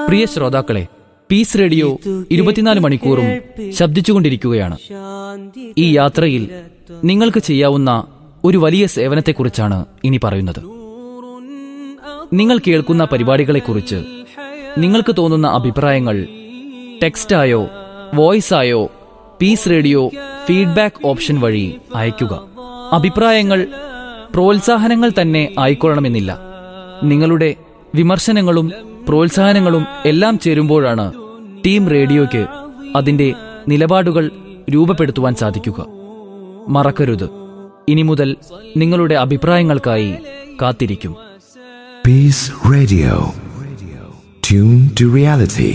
പ്രിയ ശ്രോതാക്കളെ piece radio ഇരുപത്തിനാല് മണിക്കൂറും ശബ്ദിച്ചുകൊണ്ടിരിക്കുകയാണ് ഈ യാത്രയിൽ നിങ്ങൾക്ക് ചെയ്യാവുന്ന ഒരു വലിയ സേവനത്തെക്കുറിച്ചാണ് ഇനി പറയുന്നത് നിങ്ങൾ കേൾക്കുന്ന പരിപാടികളെക്കുറിച്ച് നിങ്ങൾക്ക് തോന്നുന്ന അഭിപ്രായങ്ങൾ ടെക്സ്റ്റായോ വോയിസായോ പീസ് റേഡിയോ ഫീഡ്ബാക്ക് ഓപ്ഷൻ വഴി അയയ്ക്കുക അഭിപ്രായങ്ങൾ പ്രോത്സാഹനങ്ങൾ തന്നെ ആയിക്കൊള്ളണമെന്നില്ല നിങ്ങളുടെ വിമർശനങ്ങളും പ്രോത്സാഹനങ്ങളും എല്ലാം ചേരുമ്പോഴാണ് ടീം റേഡിയോയ്ക്ക് അതിന്റെ നിലപാടുകൾ രൂപപ്പെടുത്തുവാൻ സാധിക്കുക മറക്കരുത് ഇനി മുതൽ നിങ്ങളുടെ അഭിപ്രായങ്ങൾക്കായി കാത്തിരിക്കും Peace Radio. Tune to reality.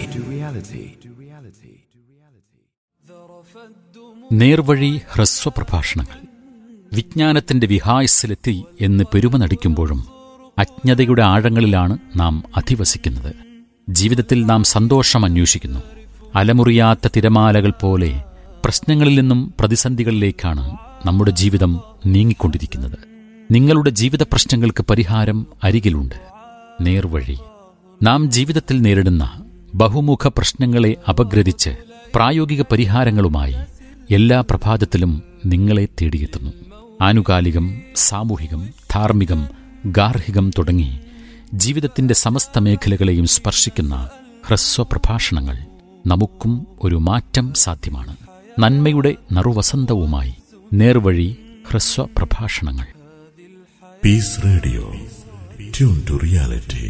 നേർവഴി ഹ്രസ്വ പ്രഭാഷണങ്ങൾ വിജ്ഞാനത്തിന്റെ വിഹായസിലെത്തി എന്ന് പെരുമ നടിക്കുമ്പോഴും അജ്ഞതയുടെ ആഴങ്ങളിലാണ് നാം അധിവസിക്കുന്നത് ജീവിതത്തിൽ നാം സന്തോഷം അന്വേഷിക്കുന്നു അലമുറിയാത്ത തിരമാലകൾ പോലെ പ്രശ്നങ്ങളിൽ നിന്നും പ്രതിസന്ധികളിലേക്കാണ് നമ്മുടെ ജീവിതം നീങ്ങിക്കൊണ്ടിരിക്കുന്നത് നിങ്ങളുടെ ജീവിത പ്രശ്നങ്ങൾക്ക് പരിഹാരം അരികിലുണ്ട് നേർവഴി നാം ജീവിതത്തിൽ നേരിടുന്ന ബഹുമുഖ പ്രശ്നങ്ങളെ അപഗ്രഥിച്ച് പ്രായോഗിക പരിഹാരങ്ങളുമായി എല്ലാ പ്രഭാതത്തിലും നിങ്ങളെ തേടിയെത്തുന്നു ആനുകാലികം സാമൂഹികം ധാർമ്മികം ഗാർഹികം തുടങ്ങി ജീവിതത്തിന്റെ സമസ്ത മേഖലകളെയും സ്പർശിക്കുന്ന ഹ്രസ്വ പ്രഭാഷണങ്ങൾ നമുക്കും ഒരു മാറ്റം സാധ്യമാണ് നന്മയുടെ നറുവസന്തവുമായി നേർവഴി ഹ്രസ്വ പ്രഭാഷണങ്ങൾ Peace Radio. Tune to reality.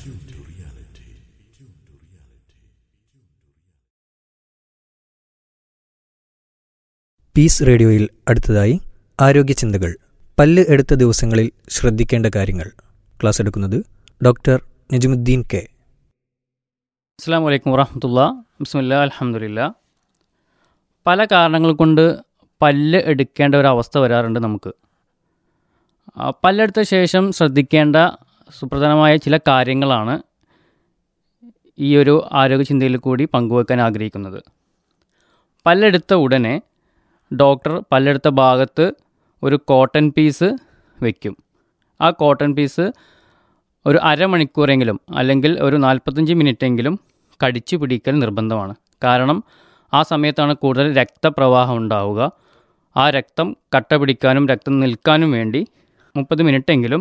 Peace റേഡിയോയിൽ അടുത്തതായി ആരോഗ്യ ചിന്തകൾ പല്ല് എടുത്ത ദിവസങ്ങളിൽ ശ്രദ്ധിക്കേണ്ട കാര്യങ്ങൾ ക്ലാസ് എടുക്കുന്നത് ഡോക്ടർ നജമുദ്ദീൻ കെ അസ്സാം വലൈക്കും വറഹമത്തുള്ള ബിസ്മില്ല അലഹമുല്ല പല കാരണങ്ങൾ കൊണ്ട് പല്ല് എടുക്കേണ്ട ഒരു അവസ്ഥ വരാറുണ്ട് നമുക്ക് ആ, പല്ലെടുത്ത ശേഷം ശ്രദ്ധിക്കേണ്ട സുപ്രധാനമായ ചില കാര്യങ്ങളാണ് ഈ ഒരു ആരോഗ്യ ചിന്തയിൽ കൂടി പങ്കുവെക്കാൻ ആഗ്രഹിക്കുന്നത് പല്ലെടുത്ത ഉടനെ ഡോക്ടർ പല്ലെടുത്ത ഭാഗത്ത് ഒരു കോട്ടൺ പീസ് വയ്ക്കും ആ കോട്ടൺ പീസ് ഒരു അരമണിക്കൂറെങ്കിലും അല്ലെങ്കിൽ ഒരു നാൽപ്പത്തഞ്ച് മിനിറ്റെങ്കിലും കടിച്ചു പിടിക്കൽ നിർബന്ധമാണ് കാരണം ആ സമയത്താണ് കൂടുതൽ രക്തപ്രവാഹം ഉണ്ടാവുക ആ രക്തം കട്ട പിടിക്കാനും രക്തം നിൽക്കാനും വേണ്ടി മുപ്പത് മിനിറ്റെങ്കിലും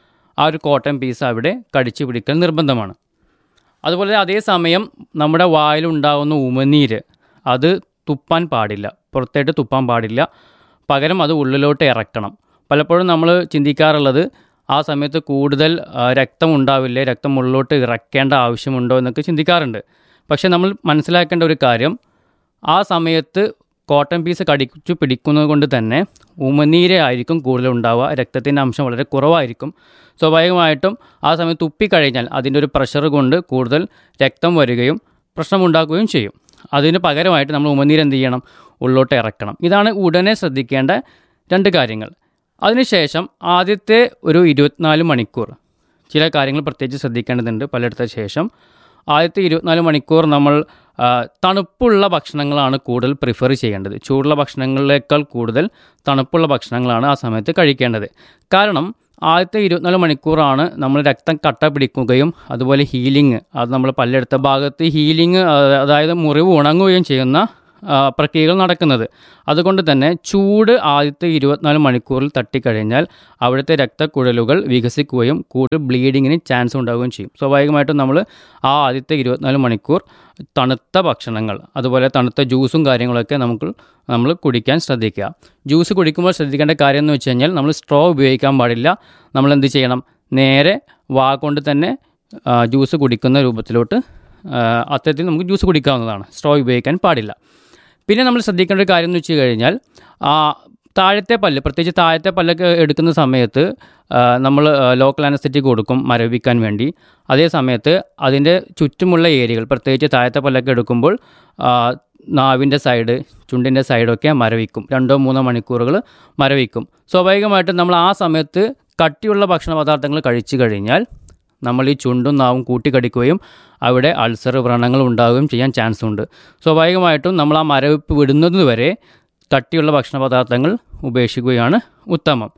ആ ഒരു കോട്ടൺ പീസ് അവിടെ കടിച്ചു പിടിക്കൽ നിർബന്ധമാണ് അതുപോലെ അതേസമയം നമ്മുടെ വായിലുണ്ടാകുന്ന ഉമനീര് അത് തുപ്പാൻ പാടില്ല പുറത്തേട്ട് തുപ്പാൻ പാടില്ല പകരം അത് ഉള്ളിലോട്ട് ഇറക്കണം പലപ്പോഴും നമ്മൾ ചിന്തിക്കാറുള്ളത് ആ സമയത്ത് കൂടുതൽ ആ, രക്തം ഉണ്ടാവില്ലേ രക്തം ഉള്ളിലോട്ട് ഇറക്കേണ്ട ആവശ്യമുണ്ടോ എന്നൊക്കെ ചിന്തിക്കാറുണ്ട് പക്ഷേ നമ്മൾ മനസ്സിലാക്കേണ്ട ഒരു കാര്യം ആ സമയത്ത് കോട്ടൺ പീസ് കടിച്ചു പിടിക്കുന്നത് കൊണ്ട് തന്നെ ഉമനീര് ആയിരിക്കും കൂടുതൽ ഉണ്ടാവുക രക്തത്തിൻ്റെ അംശം വളരെ കുറവായിരിക്കും സ്വാഭാവികമായിട്ടും ആ സമയത്ത് തുപ്പിക്കഴിഞ്ഞാൽ അതിൻ്റെ ഒരു പ്രഷർ കൊണ്ട് കൂടുതൽ രക്തം വരികയും പ്രശ്നമുണ്ടാക്കുകയും ചെയ്യും അതിന് പകരമായിട്ട് നമ്മൾ ഉമനീര് എന്ത് ചെയ്യണം ഉള്ളോട്ട് ഇറക്കണം ഇതാണ് ഉടനെ ശ്രദ്ധിക്കേണ്ട രണ്ട് കാര്യങ്ങൾ അതിനുശേഷം ആദ്യത്തെ ഒരു ഇരുപത്തിനാല് മണിക്കൂർ ചില കാര്യങ്ങൾ പ്രത്യേകിച്ച് ശ്രദ്ധിക്കേണ്ടതുണ്ട് പലയിടത്ത ശേഷം ആദ്യത്തെ ഇരുപത്തിനാല് മണിക്കൂർ നമ്മൾ ആ, തണുപ്പുള്ള ഭക്ഷണങ്ങളാണ് കൂടുതൽ പ്രിഫർ ചെയ്യേണ്ടത് ചൂടുള്ള ഭക്ഷണങ്ങളേക്കാൾ കൂടുതൽ തണുപ്പുള്ള ഭക്ഷണങ്ങളാണ് ആ സമയത്ത് കഴിക്കേണ്ടത് കാരണം ആദ്യത്തെ ഇരുപത്തിനാല് മണിക്കൂറാണ് നമ്മൾ രക്തം കട്ട പിടിക്കുകയും അതുപോലെ ഹീലിംഗ് അത് നമ്മൾ പല്ലെടുത്ത ഭാഗത്ത് ഹീലിംഗ് അതായത് മുറിവ് ഉണങ്ങുകയും ചെയ്യുന്ന ആ, പ്രക്രിയകൾ നടക്കുന്നത് അതുകൊണ്ട് തന്നെ ചൂട് ആദ്യത്തെ ഇരുപത്തിനാല് മണിക്കൂറിൽ തട്ടിക്കഴിഞ്ഞാൽ അവിടുത്തെ രക്തക്കുഴലുകൾ വികസിക്കുകയും കൂടുതൽ ബ്ലീഡിങ്ങിന് ചാൻസ് ഉണ്ടാവുകയും ചെയ്യും സ്വാഭാവികമായിട്ടും നമ്മൾ ആ ആദ്യത്തെ ഇരുപത്തിനാല് മണിക്കൂർ തണുത്ത ഭക്ഷണങ്ങൾ അതുപോലെ തണുത്ത ജ്യൂസും കാര്യങ്ങളൊക്കെ നമുക്ക് നമ്മൾ കുടിക്കാൻ ശ്രദ്ധിക്കുക ജ്യൂസ് കുടിക്കുമ്പോൾ ശ്രദ്ധിക്കേണ്ട കാര്യം എന്ന് വെച്ച് കഴിഞ്ഞാൽ നമ്മൾ സ്ട്രോ ഉപയോഗിക്കാൻ പാടില്ല നമ്മൾ എന്ത് ചെയ്യണം നേരെ വാ കൊണ്ട് തന്നെ ആ, ജ്യൂസ് കുടിക്കുന്ന രൂപത്തിലോട്ട് ആ, അത്തരത്തിൽ നമുക്ക് ജ്യൂസ് കുടിക്കാവുന്നതാണ് സ്ട്രോ ഉപയോഗിക്കാൻ പാടില്ല പിന്നെ നമ്മൾ ശ്രദ്ധിക്കേണ്ട ഒരു കാര്യം എന്ന് വെച്ച് കഴിഞ്ഞാൽ ആ, താഴത്തെ പല്ല് പ്രത്യേകിച്ച് താഴത്തെ പല്ലൊക്കെ എടുക്കുന്ന സമയത്ത് നമ്മൾ ലോക്കൽ അനസ്തറ്റിക് കൊടുക്കും മരവിക്കാൻ വേണ്ടി അതേ സമയത്ത് അതിൻ്റെ ചുറ്റുമുള്ള ഏരിയകൾ പ്രത്യേകിച്ച് താഴത്തെ പല്ലൊക്കെ എടുക്കുമ്പോൾ ആ, നാവിൻ്റെ സൈഡ് ചുണ്ടിൻ്റെ സൈഡൊക്കെ മരവിക്കും രണ്ടോ മൂന്നോ മണിക്കൂറുകൾ മരവിക്കും സ്വാഭാവികമായിട്ടും നമ്മൾ ആ സമയത്ത് കട്ടിയുള്ള ഭക്ഷണ പദാർത്ഥങ്ങൾ കഴിച്ചു കഴിഞ്ഞാൽ നമ്മൾ ഈ ചുണ്ടും നാവും കൂട്ടിക്കടിക്കുകയും അവിടെ അൾസർ വ്രണങ്ങൾ ഉണ്ടാവുകയും ചെയ്യാൻ ചാൻസ് ഉണ്ട് സ്വാഭാവികമായിട്ടും നമ്മൾ ആ മരവിപ്പ് വിടുന്നത് വരെ കട്ടിയുള്ള ഭക്ഷണ പദാർത്ഥങ്ങൾ ഉപേക്ഷിക്കുകയാണ് ഉത്തമം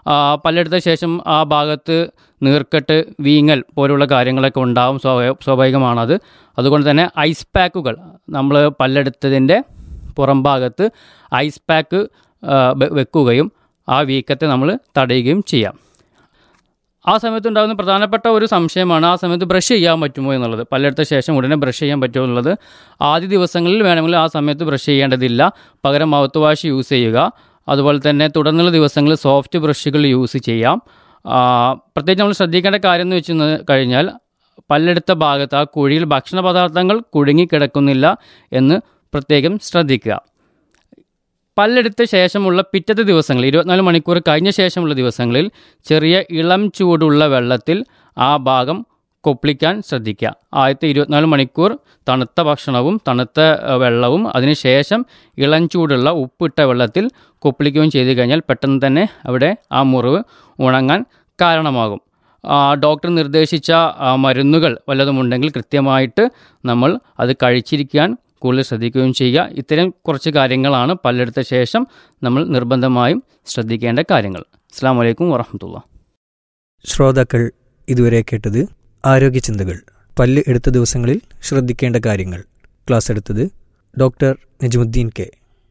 ആ, പല്ലെടുത്ത ശേഷം ആ ഭാഗത്ത് നീർക്കെട്ട് വീങ്ങൽ പോലുള്ള കാര്യങ്ങളൊക്കെ ഉണ്ടാവും സ്വാഭാ- സ്വാഭാവികമാണത് അതുകൊണ്ട് തന്നെ ഐസ് പാക്കുകൾ നമ്മൾ പല്ലെടുത്തതിൻ്റെ പുറം ഭാഗത്ത് ഐസ് പാക്ക് ആ, വെ- വെക്കുകയും ആ വീക്കത്തെ നമ്മൾ തടയുകയും ചെയ്യാം ആ സമയത്ത് ഉണ്ടാകുന്ന പ്രധാനപ്പെട്ട ഒരു സംശയമാണ് ആ സമയത്ത് ബ്രഷ് ചെയ്യാൻ പറ്റുമോ എന്നുള്ളത് പല്ലെടുത്ത ശേഷം ഉടനെ ബ്രഷ് ചെയ്യാൻ പറ്റുമോ എന്നുള്ളത് ആദ്യ ദിവസങ്ങളിൽ വേണമെങ്കിൽ ആ സമയത്ത് ബ്രഷ് ചെയ്യേണ്ടതില്ല പകരം മൗത്ത് വാഷ് യൂസ് ചെയ്യുക അതുപോലെ തന്നെ തുടർന്നുള്ള ദിവസങ്ങളിൽ സോഫ്റ്റ് ബ്രഷുകൾ യൂസ് ചെയ്യാം ആ, പ്രത്യേകിച്ച് നമ്മൾ ശ്രദ്ധിക്കേണ്ട കാര്യം എന്ന് വെച്ച് കഴിഞ്ഞാൽ പല്ലെടുത്ത ഭാഗത്ത് ആ കുഴിയിൽ ഭക്ഷണ പദാർത്ഥങ്ങൾ കുടുങ്ങിക്കിടക്കുന്നില്ല എന്ന് പ്രത്യേകം ശ്രദ്ധിക്കുക പല്ലെടുത്ത ശേഷമുള്ള പിറ്റത്തെ ദിവസങ്ങളിൽ ഇരുപത്തിനാല് മണിക്കൂർ കഴിഞ്ഞ ശേഷമുള്ള ദിവസങ്ങളിൽ ചെറിയ ഇളം ചൂടുള്ള വെള്ളത്തിൽ ആ ഭാഗം കൊപ്പിളിക്കാൻ ശ്രദ്ധിക്കുക ആദ്യത്തെ ഇരുപത്തിനാല് മണിക്കൂർ തണുത്ത ഭക്ഷണവും തണുത്ത ഏഹ്, വെള്ളവും അതിനുശേഷം ഇളം ചൂടുള്ള ഉപ്പിട്ട വെള്ളത്തിൽ കൊപ്പിളിക്കുകയും ചെയ്തു കഴിഞ്ഞാൽ പെട്ടെന്ന് തന്നെ അവിടെ ആ മുറിവ് ഉണങ്ങാൻ കാരണമാകും ആ, ഡോക്ടർ നിർദ്ദേശിച്ച ആ, മരുന്നുകൾ വല്ലതുമുണ്ടെങ്കിൽ കൃത്യമായിട്ട് നമ്മൾ അത് കഴിച്ചിരിക്കാൻ കൂടുതൽ ശ്രദ്ധിക്കുകയും ചെയ്യുക ഇത്തരം കുറച്ച് കാര്യങ്ങളാണ് പല്ലെടുത്ത ശേഷം നമ്മൾ നിർബന്ധമായും ശ്രദ്ധിക്കേണ്ട കാര്യങ്ങൾ അസ്സാം വലൈക്കും വറഹമത്തുള്ള ശ്രോതാക്കൾ ഇതുവരെ കേട്ടത് ആരോഗ്യ ചിന്തകൾ പല്ല് എടുത്ത ദിവസങ്ങളിൽ ശ്രദ്ധിക്കേണ്ട കാര്യങ്ങൾ ക്ലാസ് എടുത്തത് doctor Najmuddin K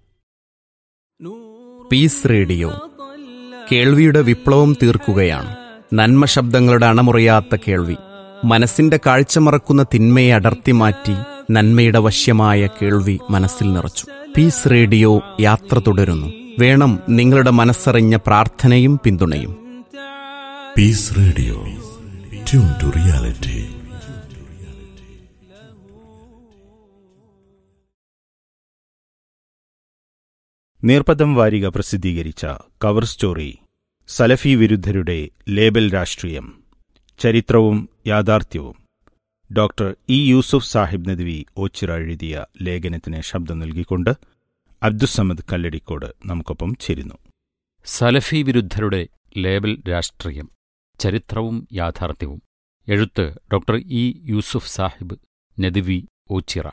peace radio കേൾവിയുടെ വിപ്ലവം തീർക്കുകയാണ് നന്മ ശബ്ദങ്ങളുടെ അണമുറിയാത്ത കേൾവി മനസ്സിന്റെ കാഴ്ച മറക്കുന്ന തിന്മയെ അടർത്തി മാറ്റി നന്മയുടെ വശ്യമായ കേൾവി മനസ്സിൽ നിറച്ചു പീസ് റേഡിയോ യാത്ര തുടരുന്നു വേണം നിങ്ങളുടെ മനസ്സറിഞ്ഞ പ്രാർത്ഥനയും പിന്തുണയും Peace Radio. Tune to reality. നീർപ്പദം വാരിക പ്രസിദ്ധീകരിച്ച കവർ സ്റ്റോറി സലഫി വിരുദ്ധരുടെ ലേബൽ രാഷ്ട്രീയം ചരിത്രവും യാഥാർത്ഥ്യവും ഡോക്ടർ ഇ യൂസുഫ് സാഹിബ് നദ്വി ഓച്ചിറ എഴുതിയ ലേഖനത്തിന് ശബ്ദം നൽകിക്കൊണ്ട് അബ്ദുസമദ് കല്ലടിക്കോട് നമുക്കൊപ്പം ചേരുന്നു സലഫി വിരുദ്ധരുടെ ലേബൽ രാഷ്ട്രീയം ചരിത്രവും യാഥാർത്ഥ്യവും എഴുത്ത് ഡോക്ടർ ഇ യൂസുഫ് സാഹിബ് നദിവി ഓച്ചിറ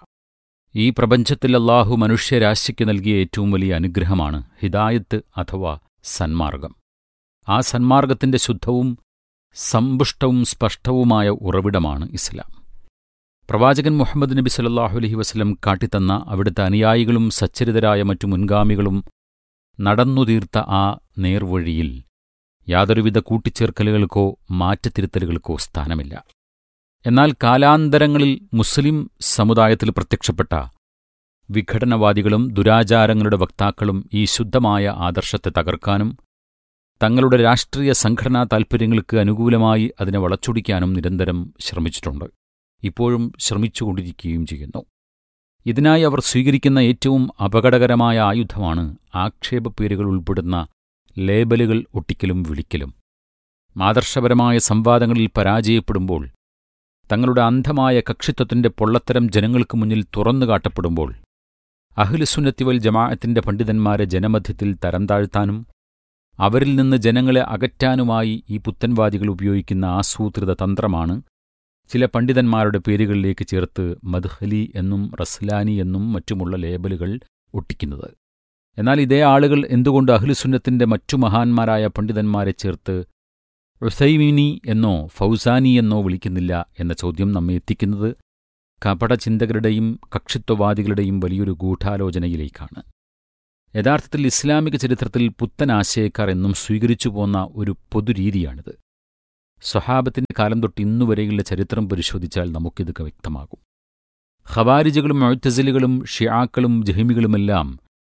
ഈ പ്രപഞ്ചത്തിൽ അല്ലാഹു മനുഷ്യരാശിക്ക് നൽകിയ ഏറ്റവും വലിയ അനുഗ്രഹമാണ് ഹിദായത്ത് അഥവാ സന്മാർഗം ആ സന്മാർഗത്തിന്റെ ശുദ്ധവും സമ്പുഷ്ടവും സ്പഷ്ടവുമായ ഉറവിടമാണ് ഇസ്ലാം പ്രവാചകൻ മുഹമ്മദ് നബി സല്ലല്ലാഹു അലൈഹി വസല്ലം കാട്ടിത്തന്ന അവിടുത്തെ അനുയായികളും സച്ചരിതരായ മറ്റു മുൻഗാമികളും നടന്നുതീർത്ത ആ നേർവഴിയിൽ യാതൊരുവിധ കൂട്ടിച്ചേർക്കലുകൾക്കോ മാറ്റത്തിരുത്തലുകൾക്കോ സ്ഥാനമില്ല എന്നാൽ കാലാന്തരങ്ങളിൽ മുസ്ലിം സമുദായത്തിൽ പ്രത്യക്ഷപ്പെട്ട വിഘടനവാദികളും ദുരാചാരങ്ങളുടെ വക്താക്കളും ഈ ശുദ്ധമായ ആദർശത്തെ തകർക്കാനും തങ്ങളുടെ രാഷ്ട്രീയ സംഘടനാ താൽപ്പര്യങ്ങൾക്ക് അനുകൂലമായി അതിനെ വളച്ചൊടിക്കാനും നിരന്തരം ശ്രമിച്ചിട്ടുണ്ട് ഇപ്പോഴും ശ്രമിച്ചുകൊണ്ടിരിക്കുകയും ചെയ്യുന്നു ഇതിനായി അവർ സ്വീകരിക്കുന്ന ഏറ്റവും അപകടകരമായ ആയുധമാണ് ആക്ഷേപപ്പേരുകൾ ഉൾപ്പെടുന്ന ലേബലുകൾ ഒട്ടിക്കലും വിളിക്കലും ആദർശപരമായ സംവാദങ്ങളിൽ പരാജയപ്പെടുമ്പോൾ തങ്ങളുടെ അന്ധമായ കക്ഷിത്വത്തിന്റെ പൊള്ളത്തരം ജനങ്ങൾക്ക് മുന്നിൽ തുറന്നു കാട്ടപ്പെടുമ്പോൾ അഹ്ലുസുന്നത്തിവൽ ജമാഅത്തിന്റെ പണ്ഡിതന്മാരെ ജനമധ്യത്തിൽ തരം താഴ്ത്താനും അവരിൽ നിന്ന് ജനങ്ങളെ അകറ്റാനുമായി ഈ പുത്തൻവാദികൾ ഉപയോഗിക്കുന്ന ആസൂത്രിത തന്ത്രമാണ് ചില പണ്ഡിതന്മാരുടെ പേരുകളിലേക്ക് ചേർത്ത് മദ്ഹലി എന്നും റസ്ലാനി എന്നും മറ്റുമുള്ള ലേബലുകൾ ഒട്ടിക്കുന്നത് എന്നാൽ ഇതേ ആളുകൾ എന്തുകൊണ്ട് അഹ്ലുസുന്നത്തിന്റെ മറ്റു മഹാന്മാരായ പണ്ഡിതന്മാരെ ചേർത്ത് ഉസൈമിനി എന്നോ ഫൗസാനി എന്നോ വിളിക്കുന്നില്ല എന്ന ചോദ്യം നമ്മെ എത്തിക്കുന്നത് കപടചിന്തകരുടെയും കക്ഷിത്വവാദികളുടെയും വലിയൊരു ഗൂഢാലോചനയിലേക്കാണ് യഥാർത്ഥത്തിൽ ഇസ്ലാമിക ചരിത്രത്തിൽ പുത്തൻ ആശയക്കാർ എന്നും സ്വീകരിച്ചു പോന്ന ഒരു പൊതുരീതിയാണിത് സ്വഹാബത്തിന്റെ കാലം തൊട്ട് ഇന്നുവരെയുള്ള ചരിത്രം പരിശോധിച്ചാൽ നമുക്കിത് വ്യക്തമാകും ഖവാരിജുകളും മൊഴത്തസിലുകളും ഷിയാക്കളും ജഹിമികളുമെല്ലാം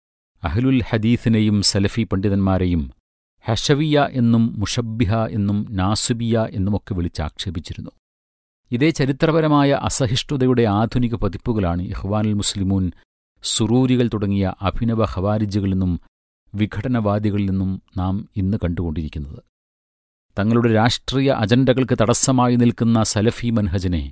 അഹ്ലുൽ ഹദീസിനെയും സലഫി പണ്ഡിതന്മാരെയും ഹഷവിയ എന്നും മുഷബ്ബിഹ എന്നും നാസുബിയ എന്നുമൊക്കെ വിളിച്ചാക്ഷേപിച്ചിരുന്നു ഇതേ ചരിത്രപരമായ അസഹിഷ്ണുതയുടെ ആധുനിക പതിപ്പുകളാണ് ഇഹ്വാനുൽ മുസ്ലിമൂൻ സുറൂരികൾ തുടങ്ങിയ അഭിനവ ഖവാരിജുകളിൽ നിന്നും വിഘടനവാദികളിൽ നിന്നും നാം ഇന്ന് കണ്ടുകൊണ്ടിരിക്കുന്നത് തങ്ങളുടെ രാഷ്ട്രീയ അജണ്ടകൾക്ക് തടസ്സമായി നിൽക്കുന്ന സലഫി മൻഹജിനെ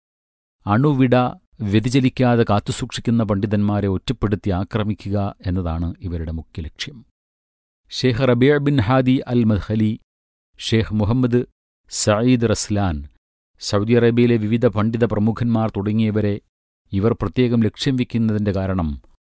അണുവിട വ്യതിചലിക്കാതെ കാത്തുസൂക്ഷിക്കുന്ന പണ്ഡിതന്മാരെ ഒറ്റപ്പെടുത്തി ആക്രമിക്കുക എന്നതാണ് ഇവരുടെ മുഖ്യ ലക്ഷ്യം Sheikh Rabee bin Hadi al Madkhali Sheikh Muhammad Saeed Raslan Saudi അറേബ്യയിലെ വിവിധ പണ്ഡിത പ്രമുഖന്മാർ തുടങ്ങിയവരെ ഇവർ പ്രത്യേകം ലക്ഷ്യം വയ്ക്കുന്നതിന്റെ കാരണം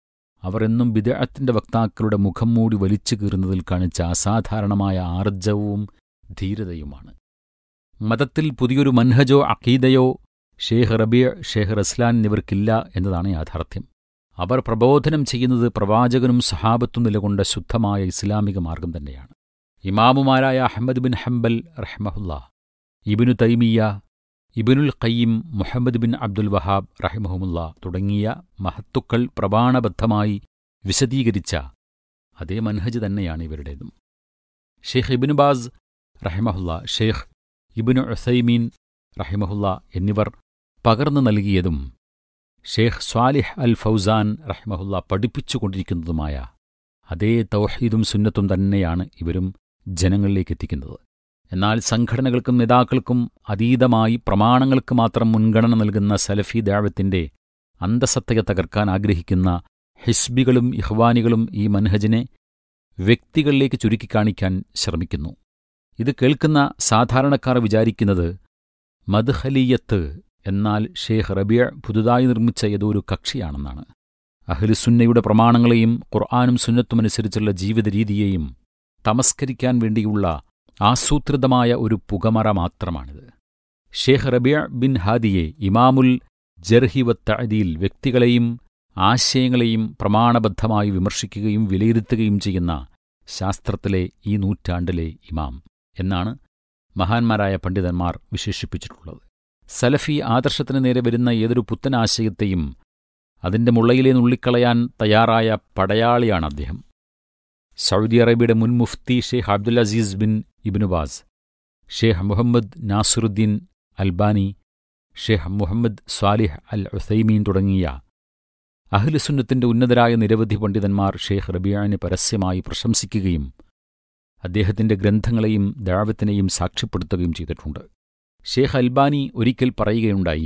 അവർ എന്നും ബിദഅത്തിന്റെ വക്താക്കളുടെ മുഖം മൂടി വലിച്ചു കീറുന്നതിൽ കാണിച്ച അസാധാരണമായ ആർജവവും ധീരതയുമാണ് മതത്തിൽ പുതിയൊരു മൻഹജോ അഖീദയോ ഷേഖ് റബിയ ഷേഖ് റസ്ലാൻ എന്നിവർക്കില്ല എന്നതാണ് യാഥാർത്ഥ്യം അവർ പ്രബോധനം ചെയ്യുന്നത് പ്രവാചകനും സഹാബത്തും നിലകൊണ്ട ശുദ്ധമായ ഇസ്ലാമിക മാർഗം തന്നെയാണ് ഇമാമുമാരായ അഹമ്മദ് ബിൻ ഹംബൽ റഹ്മഹുല്ല Ibnu Taymiyyah Ibnul Qayyim Muhammad bin Abdul Wahhab റഹിമഹുമുല്ല തുടങ്ങിയ മഹത്തുക്കൾ പ്രമാണബദ്ധമായി വിശദീകരിച്ച അതേ മൻഹജ് തന്നെയാണ് ഇവരുടേതും ഷെയ്ഖ് ഇബിനു ബാസ് റഹിമഹുല്ല ഷെയ്ഖ് ഇബിനു ഉസൈമീൻ റഹിമഹുല്ല എന്നിവർ പകർന്നു നൽകിയതും ഷെയ്ഖ് സ്വാലിഹ് അൽ ഫൗസാൻ റഹിമഹുല്ല പഠിപ്പിച്ചുകൊണ്ടിരിക്കുന്നതുമായ അതേ തൗഹീദും സുന്നത്തും തന്നെയാണ് ഇവരും ജനങ്ങളിലേക്ക് എത്തിക്കുന്നത് എന്നാൽ സംഘടനകൾക്കും നേതാക്കൾക്കും അതീതമായി പ്രമാണങ്ങൾക്ക് മാത്രം മുൻഗണന നൽകുന്ന സലഫി ദാവത്തിന്റെ അന്തസത്തയെ തകർക്കാൻ ആഗ്രഹിക്കുന്ന ഹിസ്ബികളും ഇഹ്വാനികളും ഈ മൻഹജിനെ വ്യക്തികളിലേക്ക് ചുരുക്കിക്കാണിക്കാൻ ശ്രമിക്കുന്നു ഇത് കേൾക്കുന്ന സാധാരണക്കാർ വിചാരിക്കുന്നത് മദ്ഹലിയത്ത് എന്നാൽ ഷേഖ് റബിയ പുതുതായി നിർമ്മിച്ച ഏതോ ഒരു കക്ഷിയാണെന്നാണ് അഹ്ലുസുന്നയുടെ പ്രമാണങ്ങളെയും ഖുർആാനും സുന്നത്തുമനുസരിച്ചുള്ള ജീവിത രീതിയെയും തമസ്കരിക്കാൻ വേണ്ടിയുള്ള ആസൂത്രിതമായ ഒരു പുകമറ മാത്രമാണിത് ഷേഖ് റബിയ ബിൻ ഹാദിയെ ഇമാമുൽ ജർഹിവത്തഅദിയിൽ വ്യക്തികളെയും ആശയങ്ങളെയും പ്രമാണബദ്ധമായി വിമർശിക്കുകയും വിലയിരുത്തുകയും ചെയ്യുന്ന ശാസ്ത്രത്തിലെ ഈ നൂറ്റാണ്ടിലെ ഇമാം എന്നാണ് മഹാന്മാരായ പണ്ഡിതന്മാർ വിശേഷിപ്പിച്ചിട്ടുള്ളത് സലഫി ആദർശത്തിന് നേരെ വരുന്ന ഏതൊരു പുത്തൻ ആശയത്തെയും അതിന്റെ മുള്ളയിലെ നുള്ളിക്കളയാൻ തയ്യാറായ പടയാളിയാണ് അദ്ദേഹം സൗദി അറേബ്യയുടെ മുൻ മുഫ്തി Sheikh Abdul Aziz bin Ibn Baz Sheikh Muhammad Nasiruddin Albani Sheikh Muhammad Salih al Uthaymeen തുടങ്ങിയ അഹ്ലുസുന്നത്തിന്റെ ഉന്നതരായ നിരവധി പണ്ഡിതന്മാർ ഷെയ്ഖ് റബിയാനെ പരസ്യമായി പ്രശംസിക്കുകയും അദ്ദേഹത്തിന്റെ ഗ്രന്ഥങ്ങളെയും ദാവത്തിനെയും സാക്ഷ്യപ്പെടുത്തുകയും ചെയ്തിട്ടുണ്ട് ഷേഖ് അൽബാനി ഒരിക്കൽ പറയുകയുണ്ടായി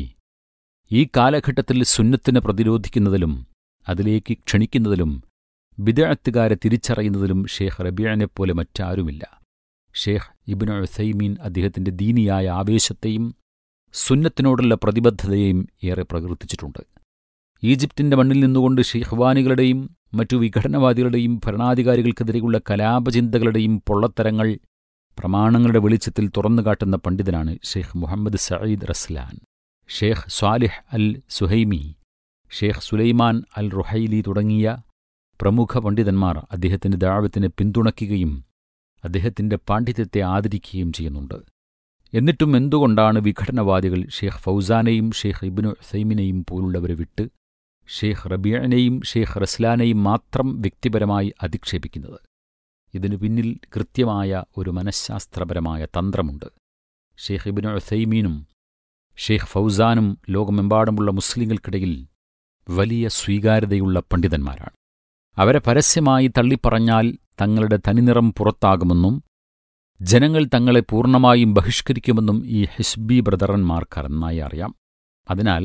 ഈ കാലഘട്ടത്തിൽ സുന്നത്തിനെ പ്രതിരോധിക്കുന്നതിലും അതിലേക്ക് ക്ഷണിക്കുന്നതിലും ബിദഅത്തുകാരെ തിരിച്ചറിയുന്നതിലും ഷേഖ് റബിയനെപ്പോലെ മറ്റാരുമില്ല ഷേഖ് ഇബിന് ഉസൈമീൻ അദ്ദേഹത്തിന്റെ ദീനിയായ ആവേശത്തെയും സുന്നത്തിനോടുള്ള പ്രതിബദ്ധതയെയും ഏറെ പ്രകീർത്തിച്ചിട്ടുണ്ട് ഈജിപ്തിന്റെ മണ്ണിൽ നിന്നുകൊണ്ട് ഷെയ്ഖ്വാനികളുടെയും മറ്റു വിഘടനവാദികളുടെയും ഭരണാധികാരികൾക്കെതിരെയുള്ള കലാപചിന്തകളുടെയും പൊള്ളത്തരങ്ങൾ പ്രമാണങ്ങളുടെ വെളിച്ചത്തിൽ തുറന്നുകാട്ടുന്ന പണ്ഡിതനാണ് Sheikh Muhammad Sayyid Raslan Sheikh Salih al Suhaimi Sheikh Sulaiman al Ruhaili തുടങ്ങിയ പ്രമുഖ പണ്ഡിതന്മാർ അദ്ദേഹത്തിന്റെ ദാവത്തിനെ പിന്തുണയ്ക്കുകയും അദ്ദേഹത്തിന്റെ പാണ്ഡിത്യത്തെ ആദരിക്കുകയും ചെയ്യുന്നുണ്ട് എന്നിട്ടും എന്തുകൊണ്ടാണ് വിഘടനവാദികൾ ഷേഖ് ഫൗസാനെയും ഷേഖ് ഇബിനു സൈമിനെയും പോലുള്ളവരെ വിട്ട് ഷേഖ് റബിയനെയും ഷേഖ് റസ്ലാനെയും മാത്രം വ്യക്തിപരമായി അധിക്ഷേപിക്കുന്നത് ഇതിനു പിന്നിൽ കൃത്യമായ ഒരു മനഃശാസ്ത്രപരമായ തന്ത്രമുണ്ട് ഷേഖ് ഇബിനു സൈമീനും ഷേഖ് ഫൗസാനും ലോകമെമ്പാടുമുള്ള മുസ്ലിങ്ങൾക്കിടയിൽ വലിയ സ്വീകാര്യതയുള്ള പണ്ഡിതന്മാരാണ് അവരെ പരസ്യമായി തള്ളിപ്പറഞ്ഞാൽ തങ്ങളുടെ തനിനിറം പുറത്താകുമെന്നും ജനങ്ങൾ തങ്ങളെ പൂർണ്ണമായും ബഹിഷ്കരിക്കുമെന്നും ഈ ഹിസ്ബി ബ്രദറന്മാർക്ക് നന്നായി അറിയാം അതിനാൽ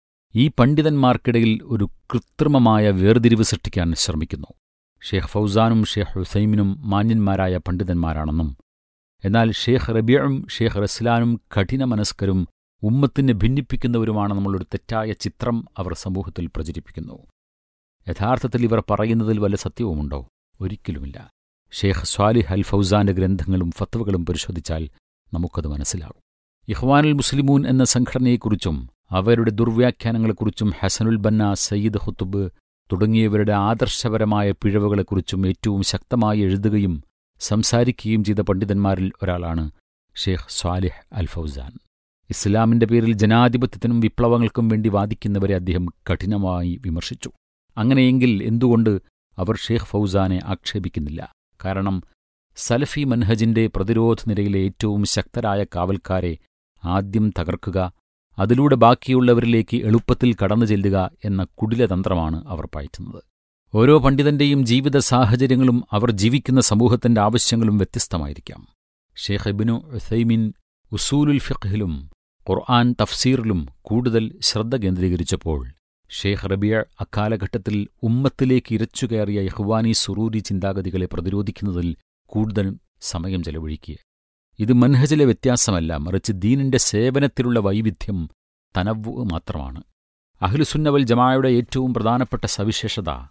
ഈ പണ്ഡിതന്മാർക്കിടയിൽ ഒരു കൃത്രിമമായ വേർതിരിവ് സൃഷ്ടിക്കാൻ ശ്രമിക്കുന്നു ഷേഖ് ഫൗസാനും ഷേഖ് ഹുസൈമിനും മാന്യന്മാരായ പണ്ഡിതന്മാരാണെന്നും എന്നാൽ ഷേഖ് റബിയയും ഷേഖ് റസ്ലാനും കഠിനമനസ്കരും ഉമ്മത്തിനെ ഭിന്നിപ്പിക്കുന്നവരുമാണെന്നുള്ളൊരു തെറ്റായ ചിത്രം അവർ സമൂഹത്തിൽ പ്രചരിപ്പിക്കുന്നു യഥാർത്ഥത്തിൽ ഇവർ പറയുന്നതിൽ വല്ല സത്യവുമുണ്ടോ ഒരിക്കലുമില്ല ഷേഖ് സ്വാലിഹ് അൽ ഫൗസാന്റെ ഗ്രന്ഥങ്ങളും ഫത്വകളും പരിശോധിച്ചാൽ നമുക്കത് മനസ്സിലാകും ഇഹ്വാനുൽ മുസ്ലിമൂൻ എന്ന സംഘടനയെക്കുറിച്ചും അവരുടെ ദുർവ്യാഖ്യാനങ്ങളെക്കുറിച്ചും ഹസനുൽ ബന്ന സയ്യിദ് ഖുത്തുബ് തുടങ്ങിയവരുടെ ആദർശപരമായ പിഴവുകളെക്കുറിച്ചും ഏറ്റവും ശക്തമായി എഴുതുകയും സംസാരിക്കുകയും ചെയ്ത പണ്ഡിതന്മാരിൽ ഒരാളാണ് ഷേഖ് സ്വാലിഹ് അൽ ഫൗസാൻ ഇസ്ലാമിന്റെ പേരിൽ ജനാധിപത്യത്തിനും വിപ്ലവങ്ങൾക്കും വേണ്ടി വാദിക്കുന്നവരെ അദ്ദേഹം കഠിനമായി വിമർശിച്ചു അങ്ങനെയെങ്കിൽ എന്തുകൊണ്ട് അവർ ഷേഖ് ഫൗസാനെ ആക്ഷേപിക്കുന്നില്ല കാരണം സലഫി മൻഹജിന്റെ പ്രതിരോധ നിരയിലെ ഏറ്റവും ശക്തരായ കാവൽക്കാരെ ആദ്യം തകർക്കുക അതിലൂടെ ബാക്കിയുള്ളവരിലേക്ക് എളുപ്പത്തിൽ കടന്നു ചെല്ലുക എന്ന കുടിലതന്ത്രമാണ് അവർ പയറ്റുന്നത് ഓരോ പണ്ഡിതന്റെയും ജീവിത സാഹചര്യങ്ങളും അവർ ജീവിക്കുന്ന സമൂഹത്തിന്റെ ആവശ്യങ്ങളും വ്യത്യസ്തമായിരിക്കാം ഷേഖ് ഇബിനു ഉസൈമിൻ ഉസൂലുൽ ഫിഖ്ഹിലും ഖുർആൻ തഫ്സീറിലും കൂടുതൽ ശ്രദ്ധ കേന്ദ്രീകരിച്ചപ്പോൾ ഷേഖ് റബിയ അക്കാലഘട്ടത്തിൽ ഉമ്മത്തിലേക്ക് ഇരച്ചുകയറിയ യഹ്വാനി സുറൂരി ചിന്താഗതികളെ പ്രതിരോധിക്കുന്നതിൽ കൂടുതൽ സമയം ചെലവഴിക്കുക ഇത് മൻഹജിലെ വ്യത്യാസമല്ല മറിച്ച് ദീനിന്റെ സേവനത്തിലുള്ള വൈവിധ്യം തനവ് മാത്രമാണ് അഹ്ലുസുന്നവൽ ജമായുടെ ഏറ്റവും പ്രധാനപ്പെട്ട സവിശേഷത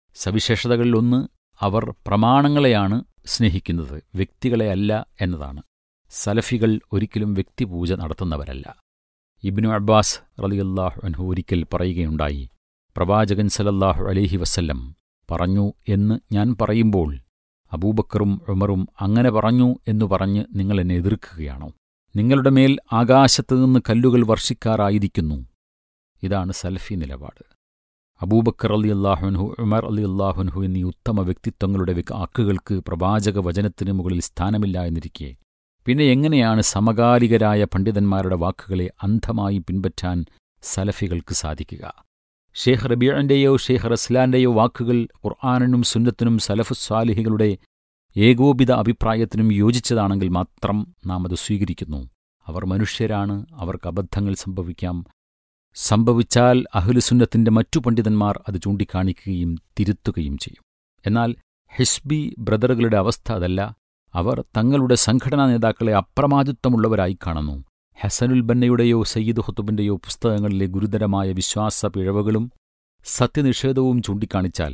സവിശേഷതകളിലൊന്ന് അവർ പ്രമാണങ്ങളെയാണ് സ്നേഹിക്കുന്നത് വ്യക്തികളെ അല്ല എന്നതാണ് സലഫികൾ ഒരിക്കലും വ്യക്തിപൂജ നടത്തുന്നവരല്ല ഇബ്നു അബ്ബാസ് റളിയല്ലാഹു അൻഹു ഒരിക്കൽ പറയുകയുണ്ടായി പ്രവാചകൻ സലല്ലാഹു അലൈഹി വസല്ലം പറഞ്ഞു എന്ന് ഞാൻ പറയുമ്പോൾ അബൂബക്കറും ഉമറും അങ്ങനെ പറഞ്ഞു എന്നു പറഞ്ഞ് നിങ്ങൾ എന്നെ എതിർക്കുകയാണോ നിങ്ങളുടെ മേൽ ആകാശത്തു നിന്ന് കല്ലുകൾ വർഷിക്കാറായിരിക്കുന്നു ഇതാണ് സൽഫി നിലപാട് അബൂബക്കർ അലി അള്ളാഹുൻഹു ഉമർ അലി അള്ളാഹുൻഹു എന്നീ ഉത്തമ വ്യക്തിത്വങ്ങളുടെ വാക്കുകൾക്ക് പ്രവാചക വചനത്തിന് മുകളിൽ സ്ഥാനമില്ല എന്നിരിക്കെ പിന്നെ എങ്ങനെയാണ് സമകാലികരായ പണ്ഡിതന്മാരുടെ വാക്കുകളെ അന്ധമായി പിൻപറ്റാൻ സലഫികൾക്ക് സാധിക്കുക ഷേഖ് റബിയന്റെയോ ഷേഖ് റസ്ലാന്റെയോ വാക്കുകൾ ഖുർആാനിനും സുന്നത്തിനും സലഫുസ്വാലിഹികളുടെ ഏകോപിത അഭിപ്രായത്തിനും യോജിച്ചതാണെങ്കിൽ മാത്രം നാം അത് സ്വീകരിക്കുന്നു അവർ മനുഷ്യരാണ് അവർക്ക് അബദ്ധങ്ങൾ സംഭവിക്കാം സംഭവിച്ചാൽ അഹ്ലുസുന്നത്തിന്റെ മറ്റു പണ്ഡിതന്മാർ അത് ചൂണ്ടിക്കാണിക്കുകയും തിരുത്തുകയും ചെയ്യും എന്നാൽ ഹിസ്ബി ബ്രദറുകളുടെ അവസ്ഥ അതല്ല അവർ തങ്ങളുടെ സംഘടനാ നേതാക്കളെ അപ്രമാദിത്വമുള്ളവരായി കാണുന്നു ഹസനുൽ ബന്നയുടെയോ സയ്യിദ് ഹുത്തുബിന്റെയോ പുസ്തകങ്ങളിലെ ഗുരുതരമായ വിശ്വാസ പിഴവുകളും സത്യനിഷേധവും ചൂണ്ടിക്കാണിച്ചാൽ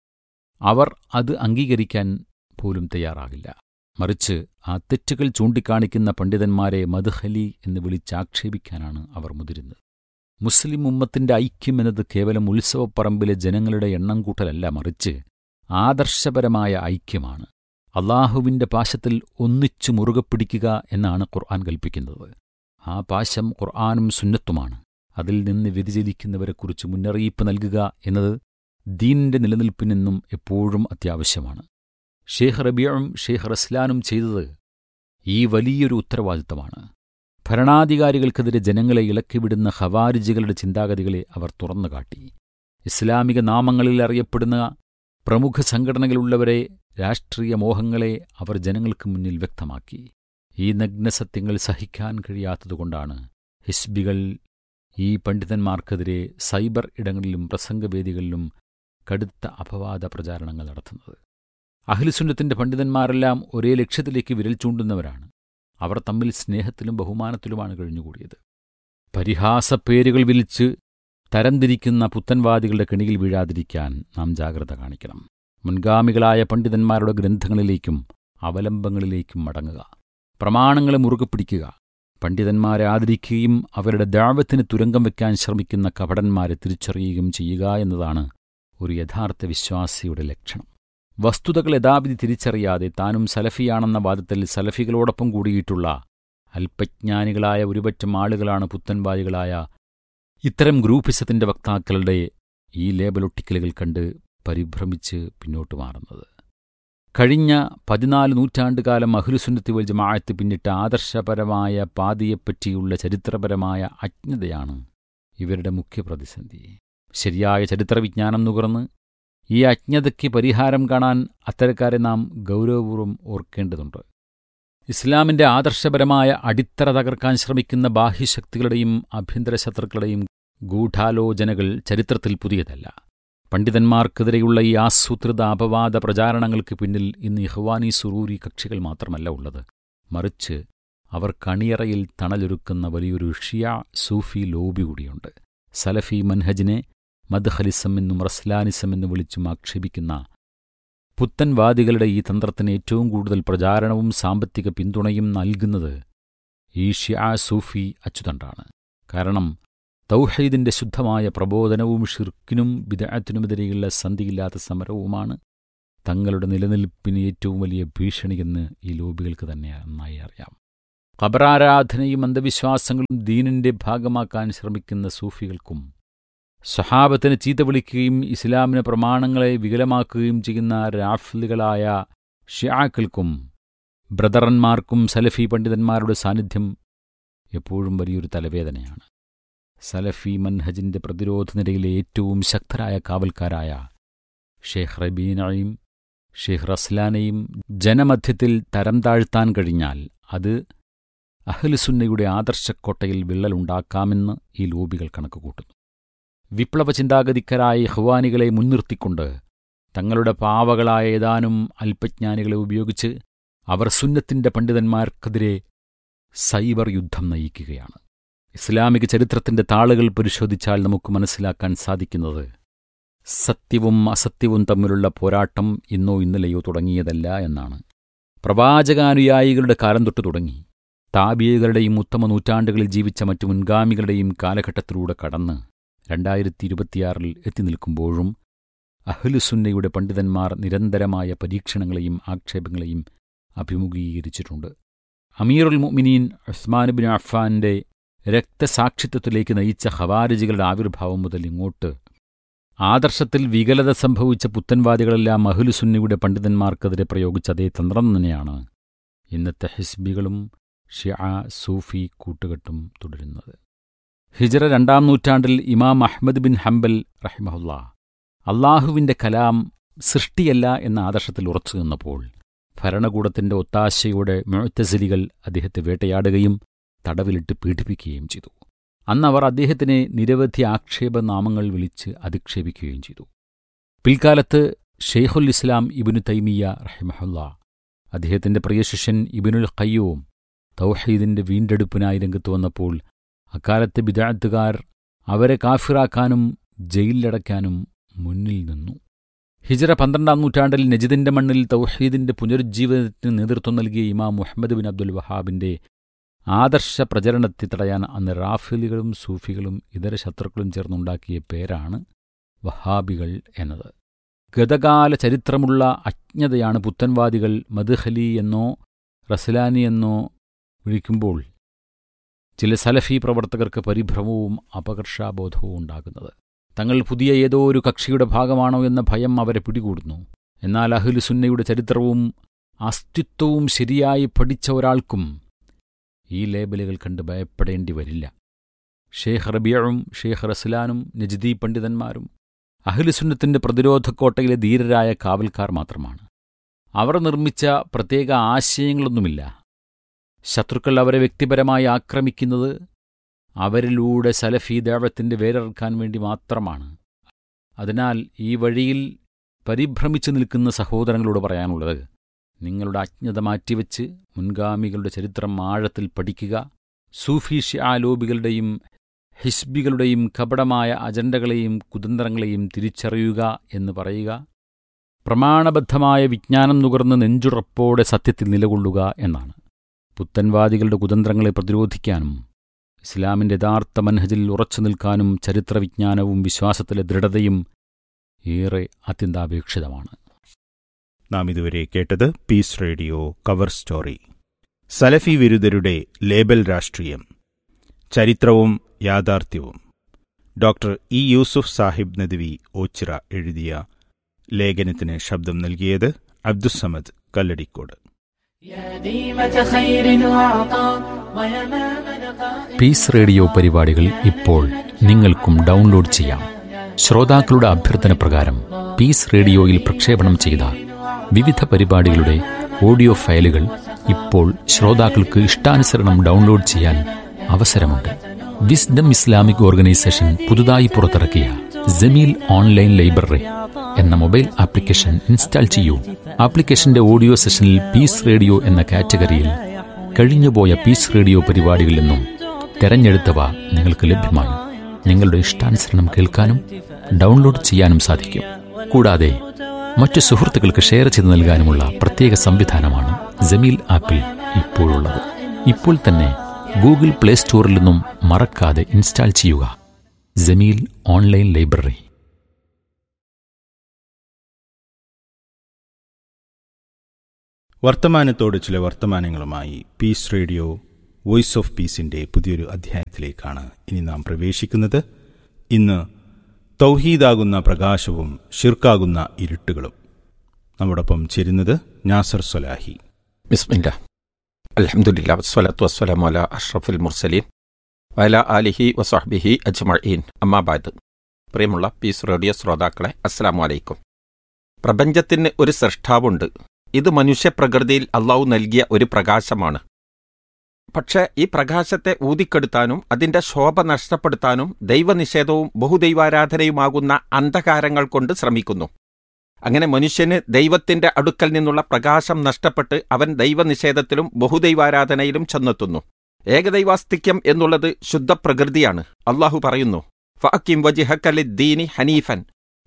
അവർ അത് അംഗീകരിക്കാൻ പോലും തയ്യാറാകില്ല മറിച്ച് ആ തെറ്റുകൾ ചൂണ്ടിക്കാണിക്കുന്ന പണ്ഡിതന്മാരെ മദ്ഹലി എന്ന് വിളിച്ചാക്ഷേപിക്കാനാണ് അവർ മുതിരുന്നത് മുസ്ലിം ഉമ്മത്തിന്റെ ഐക്യം എന്നത് കേവലം ഉത്സവപ്പറമ്പിലെ ജനങ്ങളുടെ എണ്ണം കൂട്ടലല്ല മറിച്ച് ആദർശപരമായ ഐക്യമാണ് അള്ളാഹുവിന്റെ പാശത്തിൽ ഒന്നിച്ചു മുറുകെ പിടിക്കുക എന്നാണ് ഖുർആൻ കൽപ്പിക്കുന്നത് ആ പാശം ഖുർആാനും സുന്നത്തുമാണ് അതിൽ നിന്ന് വ്യതിചലിക്കുന്നവരെക്കുറിച്ച് മുന്നറിയിപ്പ് നൽകുക എന്നത് ദീനിന്റെ നിലനിൽപ്പിനെന്നും എപ്പോഴും അത്യാവശ്യമാണ് ഷേഖ് റബിയും ഷേഖ് റസ്ലാനും ചെയ്തത് ഈ വലിയൊരു ഉത്തരവാദിത്തമാണ് ഭരണാധികാരികൾക്കെതിരെ ജനങ്ങളെ ഇളക്കിവിടുന്ന ഖവാരിജികളുടെ ചിന്താഗതികളെ അവർ തുറന്നുകാട്ടി ഇസ്ലാമിക നാമങ്ങളിൽ അറിയപ്പെടുന്ന പ്രമുഖ സംഘടനകളുള്ളവരെ രാഷ്ട്രീയ മോഹങ്ങളെ അവർ ജനങ്ങൾക്ക് മുന്നിൽ വ്യക്തമാക്കി ഈ നഗ്നസത്യങ്ങൾ സഹിക്കാൻ കഴിയാത്തതുകൊണ്ടാണ് ഹിസ്ബികൾ ഈ പണ്ഡിതന്മാർക്കെതിരെ സൈബർ ഇടങ്ങളിലും പ്രസംഗവേദികളിലും കടുത്ത അപവാദ പ്രചാരണങ്ങൾ നടത്തുന്നത് അഖിലുസുന്നത്തിന്റെ പണ്ഡിതന്മാരെല്ലാം ഒരേ ലക്ഷ്യത്തിലേക്ക് വിരൽ ചൂണ്ടുന്നവരാണ് അവർ തമ്മിൽ സ്നേഹത്തിലും ബഹുമാനത്തിലുമാണ് കഴിഞ്ഞുകൂടിയത് പരിഹാസപ്പേരുകൾ വിളിച്ച് തരംതിരിക്കുന്ന പുത്തൻവാദികളുടെ കെണിയിൽ വീഴാതിരിക്കാൻ നാം ജാഗ്രത കാണിക്കണം മുൻഗാമികളായ പണ്ഡിതന്മാരുടെ ഗ്രന്ഥങ്ങളിലേക്കും അവലംബങ്ങളിലേക്കും മടങ്ങുക പ്രമാണങ്ങളെ മുറുകെ പിടിക്കുക പണ്ഡിതന്മാരെ ആദരിക്കുകയും അവരുടെ ദാവത്തിന് തുരങ്കം വയ്ക്കാൻ ശ്രമിക്കുന്ന കപടന്മാരെ തിരിച്ചറിയുകയും ചെയ്യുക എന്നതാണ് ഒരു യഥാർത്ഥ വിശ്വാസിയുടെ ലക്ഷണം വസ്തുതകൾ യഥാവിധി തിരിച്ചറിയാതെ താനും സലഫിയാണെന്ന വാദത്തിൽ സലഫികളോടൊപ്പം കൂടിയിട്ടുള്ള അല്പജ്ഞാനികളായ ഒരുപറ്റം ആളുകളാണ് പുത്തൻവാദികളായ ഇത്തരം ഗ്രൂപ്പിസത്തിന്റെ വക്താക്കളുടെ ഈ ലേബലൊട്ടിക്കലുകൾ കണ്ട് പരിഭ്രമിച്ച് പിന്നോട്ട് മാറുന്നത് കഴിഞ്ഞ പതിനാല് നൂറ്റാണ്ടുകാലം അഹ്ലുസുന്നത്തി വൽ ജമാഅത്ത് പിന്നിട്ട ആദർശപരമായ പാതിയെപ്പറ്റിയുള്ള ചരിത്രപരമായ അജ്ഞതയാണ് ഇവരുടെ മുഖ്യ പ്രതിസന്ധി ശരിയായ ചരിത്രവിജ്ഞാനം നുകർന്ന് ഈ അജ്ഞതയ്ക്ക് പരിഹാരം കാണാൻ അത്തരക്കാരെ നാം ഗൗരവപൂർവ്വം ഓർക്കേണ്ടതുണ്ട് ഇസ്ലാമിന്റെ ആദർശപരമായ അടിത്തറ തകർക്കാൻ ശ്രമിക്കുന്ന ബാഹ്യശക്തികളുടെയും ആഭ്യന്തര ശത്രുക്കളുടെയും ഗൂഢാലോചനകൾ ചരിത്രത്തിൽ പുതിയതല്ല പണ്ഡിതന്മാർക്കെതിരെയുള്ള ഈ ആസൂത്രിത അപവാദ പ്രചാരണങ്ങൾക്ക് പിന്നിൽ ഇന്ന് ഇഹ്വാനി സുറൂരി കക്ഷികൾ മാത്രമല്ല ഉള്ളത് മറിച്ച് അവർ കണിയറയിൽ തണലൊരുക്കുന്ന വലിയൊരു ഷിയ സൂഫി ലോബി കൂടിയുണ്ട് സലഫി മൻഹജിനെ മദ്ഹലിസം എന്നും റസ്ലാനിസം എന്നും വിളിച്ചും ആക്ഷേപിക്കുന്ന പുത്തൻവാദികളുടെ ഈ തന്ത്രത്തിന് ഏറ്റവും കൂടുതൽ പ്രചാരണവും സാമ്പത്തിക പിന്തുണയും നൽകുന്നത് ഈ ഷിയ സൂഫി അച്ചുതണ്ടാണ് കാരണം തൗഹീദിന്റെ ശുദ്ധമായ പ്രബോധനവും ഷിർക്കിനും വിദഗ്ധത്തിനുമെതിരെയുള്ള സന്ധിയില്ലാത്ത സമരവുമാണ് തങ്ങളുടെ നിലനിൽപ്പിന് ഏറ്റവും വലിയ ഭീഷണിയെന്ന് ഈ ലോബികൾക്ക് തന്നെ നന്നായി അറിയാം ഖബറാരാധനയും അന്ധവിശ്വാസങ്ങളും ദീനിന്റെ ഭാഗമാക്കാൻ ശ്രമിക്കുന്ന സൂഫികൾക്കും സ്വഹാബത്തിന് ചീത്ത വിളിക്കുകയും ഇസ്ലാമിന് പ്രമാണങ്ങളെ വികലമാക്കുകയും ചെയ്യുന്ന രാഫ്ലികളായ ഷിയാക്കൾക്കും ബ്രദറന്മാർക്കും സലഫി പണ്ഡിതന്മാരുടെ സാന്നിധ്യം എപ്പോഴും വലിയൊരു തലവേദനയാണ് സലഫി മൻഹജിന്റെ പ്രതിരോധ നിരയിലെ ഏറ്റവും ശക്തരായ കാവൽക്കാരായ ഷെയ്ഖ് റബീനയും ഷെയ്ഖ് റസ്ലാനെയും ജനമധ്യത്തിൽ തരം താഴ്ത്താൻ കഴിഞ്ഞാൽ അത് അഹ്ലുസുന്നയുടെ ആദർശക്കോട്ടയിൽ വിള്ളലുണ്ടാക്കാമെന്ന് ഈ ലോബികൾ കണക്കുകൂട്ടുന്നു വിപ്ലവ ചിന്താഗതിക്കരായ ഹ്വാനികളെ മുൻനിർത്തിക്കൊണ്ട് തങ്ങളുടെ പാവകളായ ഏതാനും അല്പജ്ഞാനികളെ ഉപയോഗിച്ച് അവർ സുന്നത്തിന്റെ പണ്ഡിതന്മാർക്കെതിരെ സൈബർ യുദ്ധം നയിക്കുകയാണ് ഇസ്ലാമിക ചരിത്രത്തിന്റെ താളുകൾ പരിശോധിച്ചാൽ നമുക്ക് മനസ്സിലാക്കാൻ സാധിക്കുന്നത് സത്യവും അസത്യവും തമ്മിലുള്ള പോരാട്ടം ഇന്നോ ഇന്നലെയോ തുടങ്ങിയതല്ല എന്നാണ് പ്രവാചകാനുയായികളുടെ കാലം തൊട്ട് തുടങ്ങി താബിയകളുടെയും ഉത്തമ നൂറ്റാണ്ടുകളിൽ ജീവിച്ച മറ്റു മുൻഗാമികളുടെയും കാലഘട്ടത്തിലൂടെ കടന്ന് രണ്ടായിരത്തി ഇരുപത്തിയാറിൽ എത്തി നിൽക്കുമ്പോഴും അഹ്ലുസുന്നയുടെ പണ്ഡിതന്മാർ നിരന്തരമായ പരീക്ഷണങ്ങളെയും ആക്ഷേപങ്ങളെയും അഭിമുഖീകരിച്ചിട്ടുണ്ട് അമീറുൽ മുഅ്മിനീൻ ഉസ്മാൻ ബിൻ അഫ്ഫാന്റെ രക്തസാക്ഷിത്വത്തിലേക്ക് നയിച്ച ഖവാരിജികളുടെ ആവിർഭാവം മുതൽ ഇങ്ങോട്ട് ആദർശത്തിൽ വികലത സംഭവിച്ച പുത്തൻവാദികളെല്ലാം അഹ്ലുസുന്നയുടെ പണ്ഡിതന്മാർക്കെതിരെ പ്രയോഗിച്ച അതേ തന്ത്രം തന്നെയാണ് ഇന്നത്തെ ഹിസ്ബികളും ഷിയ സൂഫി കൂട്ടുകെട്ടും തുടരുന്നത് ഹിജറ രണ്ടാം നൂറ്റാണ്ടിൽ ഇമാം അഹ്മദ് ബിൻ ഹംബൽ റഹിമഹുല്ല അള്ളാഹുവിന്റെ കലാം സൃഷ്ടിയല്ല എന്ന ആദർശത്തിൽ ഉറച്ചു നിന്നപ്പോൾ ഭരണകൂടത്തിന്റെ ഒത്താശയോടെ മുഴത്തസിലികൾ അദ്ദേഹത്തെ വേട്ടയാടുകയും തടവിലിട്ട് പീഡിപ്പിക്കുകയും ചെയ്തു അന്ന് അവർ അദ്ദേഹത്തിനെ നിരവധി ആക്ഷേപനാമങ്ങൾ വിളിച്ച് അധിക്ഷേപിക്കുകയും ചെയ്തു പിൽക്കാലത്ത് ഷെയ്ഖുൽ ഇസ്ലാം ഇബിനു തൈമിയ റഹിമഹുല്ല അദ്ദേഹത്തിന്റെ പ്രിയ ശിഷ്യൻ ഇബിനുൽ ഖയ്യൂം തൗഹീദിന്റെ വീണ്ടെടുപ്പിനായി രംഗത്ത് വന്നപ്പോൾ അക്കാലത്തെ ബിദാത്തുകാർ അവരെ കാഫിറാക്കാനും ജയിലിലടയ്ക്കാനും മുന്നിൽ നിന്നു ഹിജറ പന്ത്രണ്ടാം നൂറ്റാണ്ടിൽ നജിദിന്റെ മണ്ണിൽ തൗഹീദിന്റെ പുനരുജ്ജീവനത്തിന് നേതൃത്വം നൽകിയ ഇമാം മുഹമ്മദ് ബിൻ അബ്ദുൽ വഹാബിന്റെ ആദർശ പ്രചരണത്തെ തടയാൻ അന്ന് റാഫിലുകളും സൂഫികളും ഇതര ശത്രുക്കളും ചേർന്നുണ്ടാക്കിയ പേരാണ് വഹാബികൾ എന്നത് ഗതകാല ചരിത്രമുള്ള അജ്ഞതയാണ് പുത്തൻവാദികൾ മദ്ഹലി എന്നോ റസലാനി എന്നോ വിളിക്കുമ്പോൾ ചില സലഫി പ്രവർത്തകർക്ക് പരിഭ്രമവും അപകർഷാബോധവും ഉണ്ടാകുന്നത് തങ്ങൾ പുതിയ ഏതോ ഒരു കക്ഷിയുടെ ഭാഗമാണോ എന്ന ഭയം അവരെ പിടികൂടുന്നു എന്നാൽ അഹ്ലുസുന്നയുടെ ചരിത്രവും അസ്തിത്വവും ശരിയായി പഠിച്ച ഒരാൾക്കും ഈ ലേബലുകൾ കണ്ട് ഭയപ്പെടേണ്ടി വരില്ല ഷേഖ് റബിയഴും ഷേഖ് റസ്ലാനും നജ്ദി പണ്ഡിതന്മാരും അഹ്ലുസുന്നത്തിന്റെ പ്രതിരോധക്കോട്ടയിലെ ധീരരായ കാവൽക്കാർ മാത്രമാണ് അവർ നിർമ്മിച്ച പ്രത്യേക ആശയങ്ങളൊന്നുമില്ല ശത്രുക്കൾ അവരെ വ്യക്തിപരമായി ആക്രമിക്കുന്നത് അവരിലൂടെ സലഫി ദേവത്തിന്റെ വേരറക്കാൻ വേണ്ടി മാത്രമാണ് അതിനാൽ ഈ വഴിയിൽ പരിഭ്രമിച്ചു നിൽക്കുന്ന സഹോദരങ്ങളോട് പറയാനുള്ളത് നിങ്ങളുടെ അജ്ഞത മാറ്റിവെച്ച് മുൻഗാമികളുടെ ചരിത്രം ആഴത്തിൽ പഠിക്കുക സൂഫി ഷ്യാലോബികളുടെയും ഹിസ്ബികളുടെയും കപടമായ അജണ്ടകളെയും കുതന്ത്രങ്ങളെയും തിരിച്ചറിയുക എന്ന് പറയുക പ്രമാണബദ്ധമായ വിജ്ഞാനം നുകർന്ന് നെഞ്ചുറപ്പോടെ സത്യത്തിൽ നിലകൊള്ളുക എന്നാണ് പുത്തൻവാദികളുടെ കുതന്ത്രങ്ങളെ പ്രതിരോധിക്കാനും ഇസ്ലാമിന്റെ യഥാർത്ഥ മനഹജിൽ ഉറച്ചു നിൽക്കാനും ചരിത്രവിജ്ഞാനവും വിശ്വാസത്തിലെ ദൃഢതയും ഏറെ അത്യന്താപേക്ഷിതമാണ് നാം ഇതുവരെ കേട്ടത് പീസ് റേഡിയോ കവർ സ്റ്റോറി സലഫി വിരുദ്ധരുടെ ലേബൽ രാഷ്ട്രീയം ചരിത്രവും യാഥാർത്ഥ്യവും ഡോക്ടർ ഇ യൂസുഫ് സാഹിബ് നദ്വി ഓച്ചിറ എഴുതിയ ലേഖനത്തിന് ശബ്ദം നൽകിയത് അബ്ദുസമദ് കല്ലടിക്കോട് പീസ് റേഡിയോ പരിപാടികൾ ഇപ്പോൾ നിങ്ങൾക്കും ഡൗൺലോഡ് ചെയ്യാം ശ്രോതാക്കളുടെ അഭ്യർത്ഥന പ്രകാരം പീസ് റേഡിയോയിൽ പ്രക്ഷേപണം ചെയ്ത വിവിധ പരിപാടികളുടെ ഓഡിയോ ഫയലുകൾ ഇപ്പോൾ ശ്രോതാക്കൾക്ക് ഇഷ്ടാനുസരണം ഡൗൺലോഡ് ചെയ്യാൻ അവസരമുണ്ട് വിസ്ഡം ഇസ്ലാമിക് ഓർഗനൈസേഷൻ പുതുതായി പുറത്തിറക്കിയ ജമീൽ ഓൺലൈൻ ലൈബ്രറി എന്ന മൊബൈൽ ആപ്ലിക്കേഷൻ ഇൻസ്റ്റാൾ ചെയ്യൂ ആപ്ലിക്കേഷന്റെ ഓഡിയോ സെഷനിൽ പീസ് റേഡിയോ എന്ന കാറ്റഗറിയിൽ കഴിഞ്ഞുപോയ പീസ് റേഡിയോ പരിപാടികളിൽ നിന്നും തെരഞ്ഞെടുത്തവ നിങ്ങൾക്ക് ലഭ്യമാണ് നിങ്ങളുടെ ഇഷ്ടാനുസരണം കേൾക്കാനും ഡൗൺലോഡ് ചെയ്യാനും സാധിക്കും കൂടാതെ മറ്റു സുഹൃത്തുക്കൾക്ക് ഷെയർ ചെയ്ത് നൽകാനുമുള്ള പ്രത്യേക സംവിധാനമാണ് ജമീൽ ആപ്പിൽ ഇപ്പോഴുള്ളത് ഇപ്പോൾ തന്നെ ഗൂഗിൾ പ്ലേ സ്റ്റോറിൽ നിന്നും മറക്കാതെ ഇൻസ്റ്റാൾ ചെയ്യുക ജമീൽ ഓൺലൈൻ ലൈബ്രറി വർത്തമാനത്തോട് ചില വർത്തമാനങ്ങളുമായി പീസ് റേഡിയോ വോയിസ് ഓഫ് പീസിന്റെ പുതിയൊരു അധ്യായത്തിലേക്കാണ് ഇനി നാം പ്രവേശിക്കുന്നത് ഇന്ന് തൗഹീദാകുന്ന പ്രകാശവും ഷിർക്കാകുന്ന ഇരുട്ടുകളും നമ്മോടൊപ്പം ചേരുന്നത് നാസർ സൊലാഹി ബിസ്മില്ല അലഹമുല്ല വസ്വലത്തു വസ്സലാമു അല അഷ്റഫുൽ മുർസലീൻ വല ആലിഹി വസ്ഹബിഹി അജ്മഈൻ അമ്മാബാദ് പ്രിയമുള്ള പീസ് റേഡിയോ ശ്രോതാക്കളെ അസ്സലാമു അലൈക്കും പ്രപഞ്ചത്തിന് ഒരു സൃഷ്ടാവുണ്ട് ഇത് മനുഷ്യപ്രകൃതിയിൽ അള്ളാഹു നൽകിയ ഒരു പ്രകാശമാണ് പക്ഷേ ഈ പ്രകാശത്തെ ഊതിക്കെടുത്താനും അതിന്റെ ശോഭ നഷ്ടപ്പെടുത്താനും ദൈവനിഷേധവും ബഹുദൈവാരാധനയുമാകുന്ന അന്ധകാരങ്ങൾ കൊണ്ട് ശ്രമിക്കുന്നു അങ്ങനെ മനുഷ്യന് ദൈവത്തിന്റെ അടുക്കൽ നിന്നുള്ള പ്രകാശം നഷ്ടപ്പെട്ട് അവൻ ദൈവനിഷേധത്തിലും ബഹുദൈവാരാധനയിലും ചെന്നെത്തുന്നു ഏകദൈവാസ്തിക്യം എന്നുള്ളത് ശുദ്ധ പ്രകൃതിയാണ് അള്ളാഹു പറയുന്നു ഫഅക്കിം വജിഹക്കലി ദീനി ഹനീഫൻ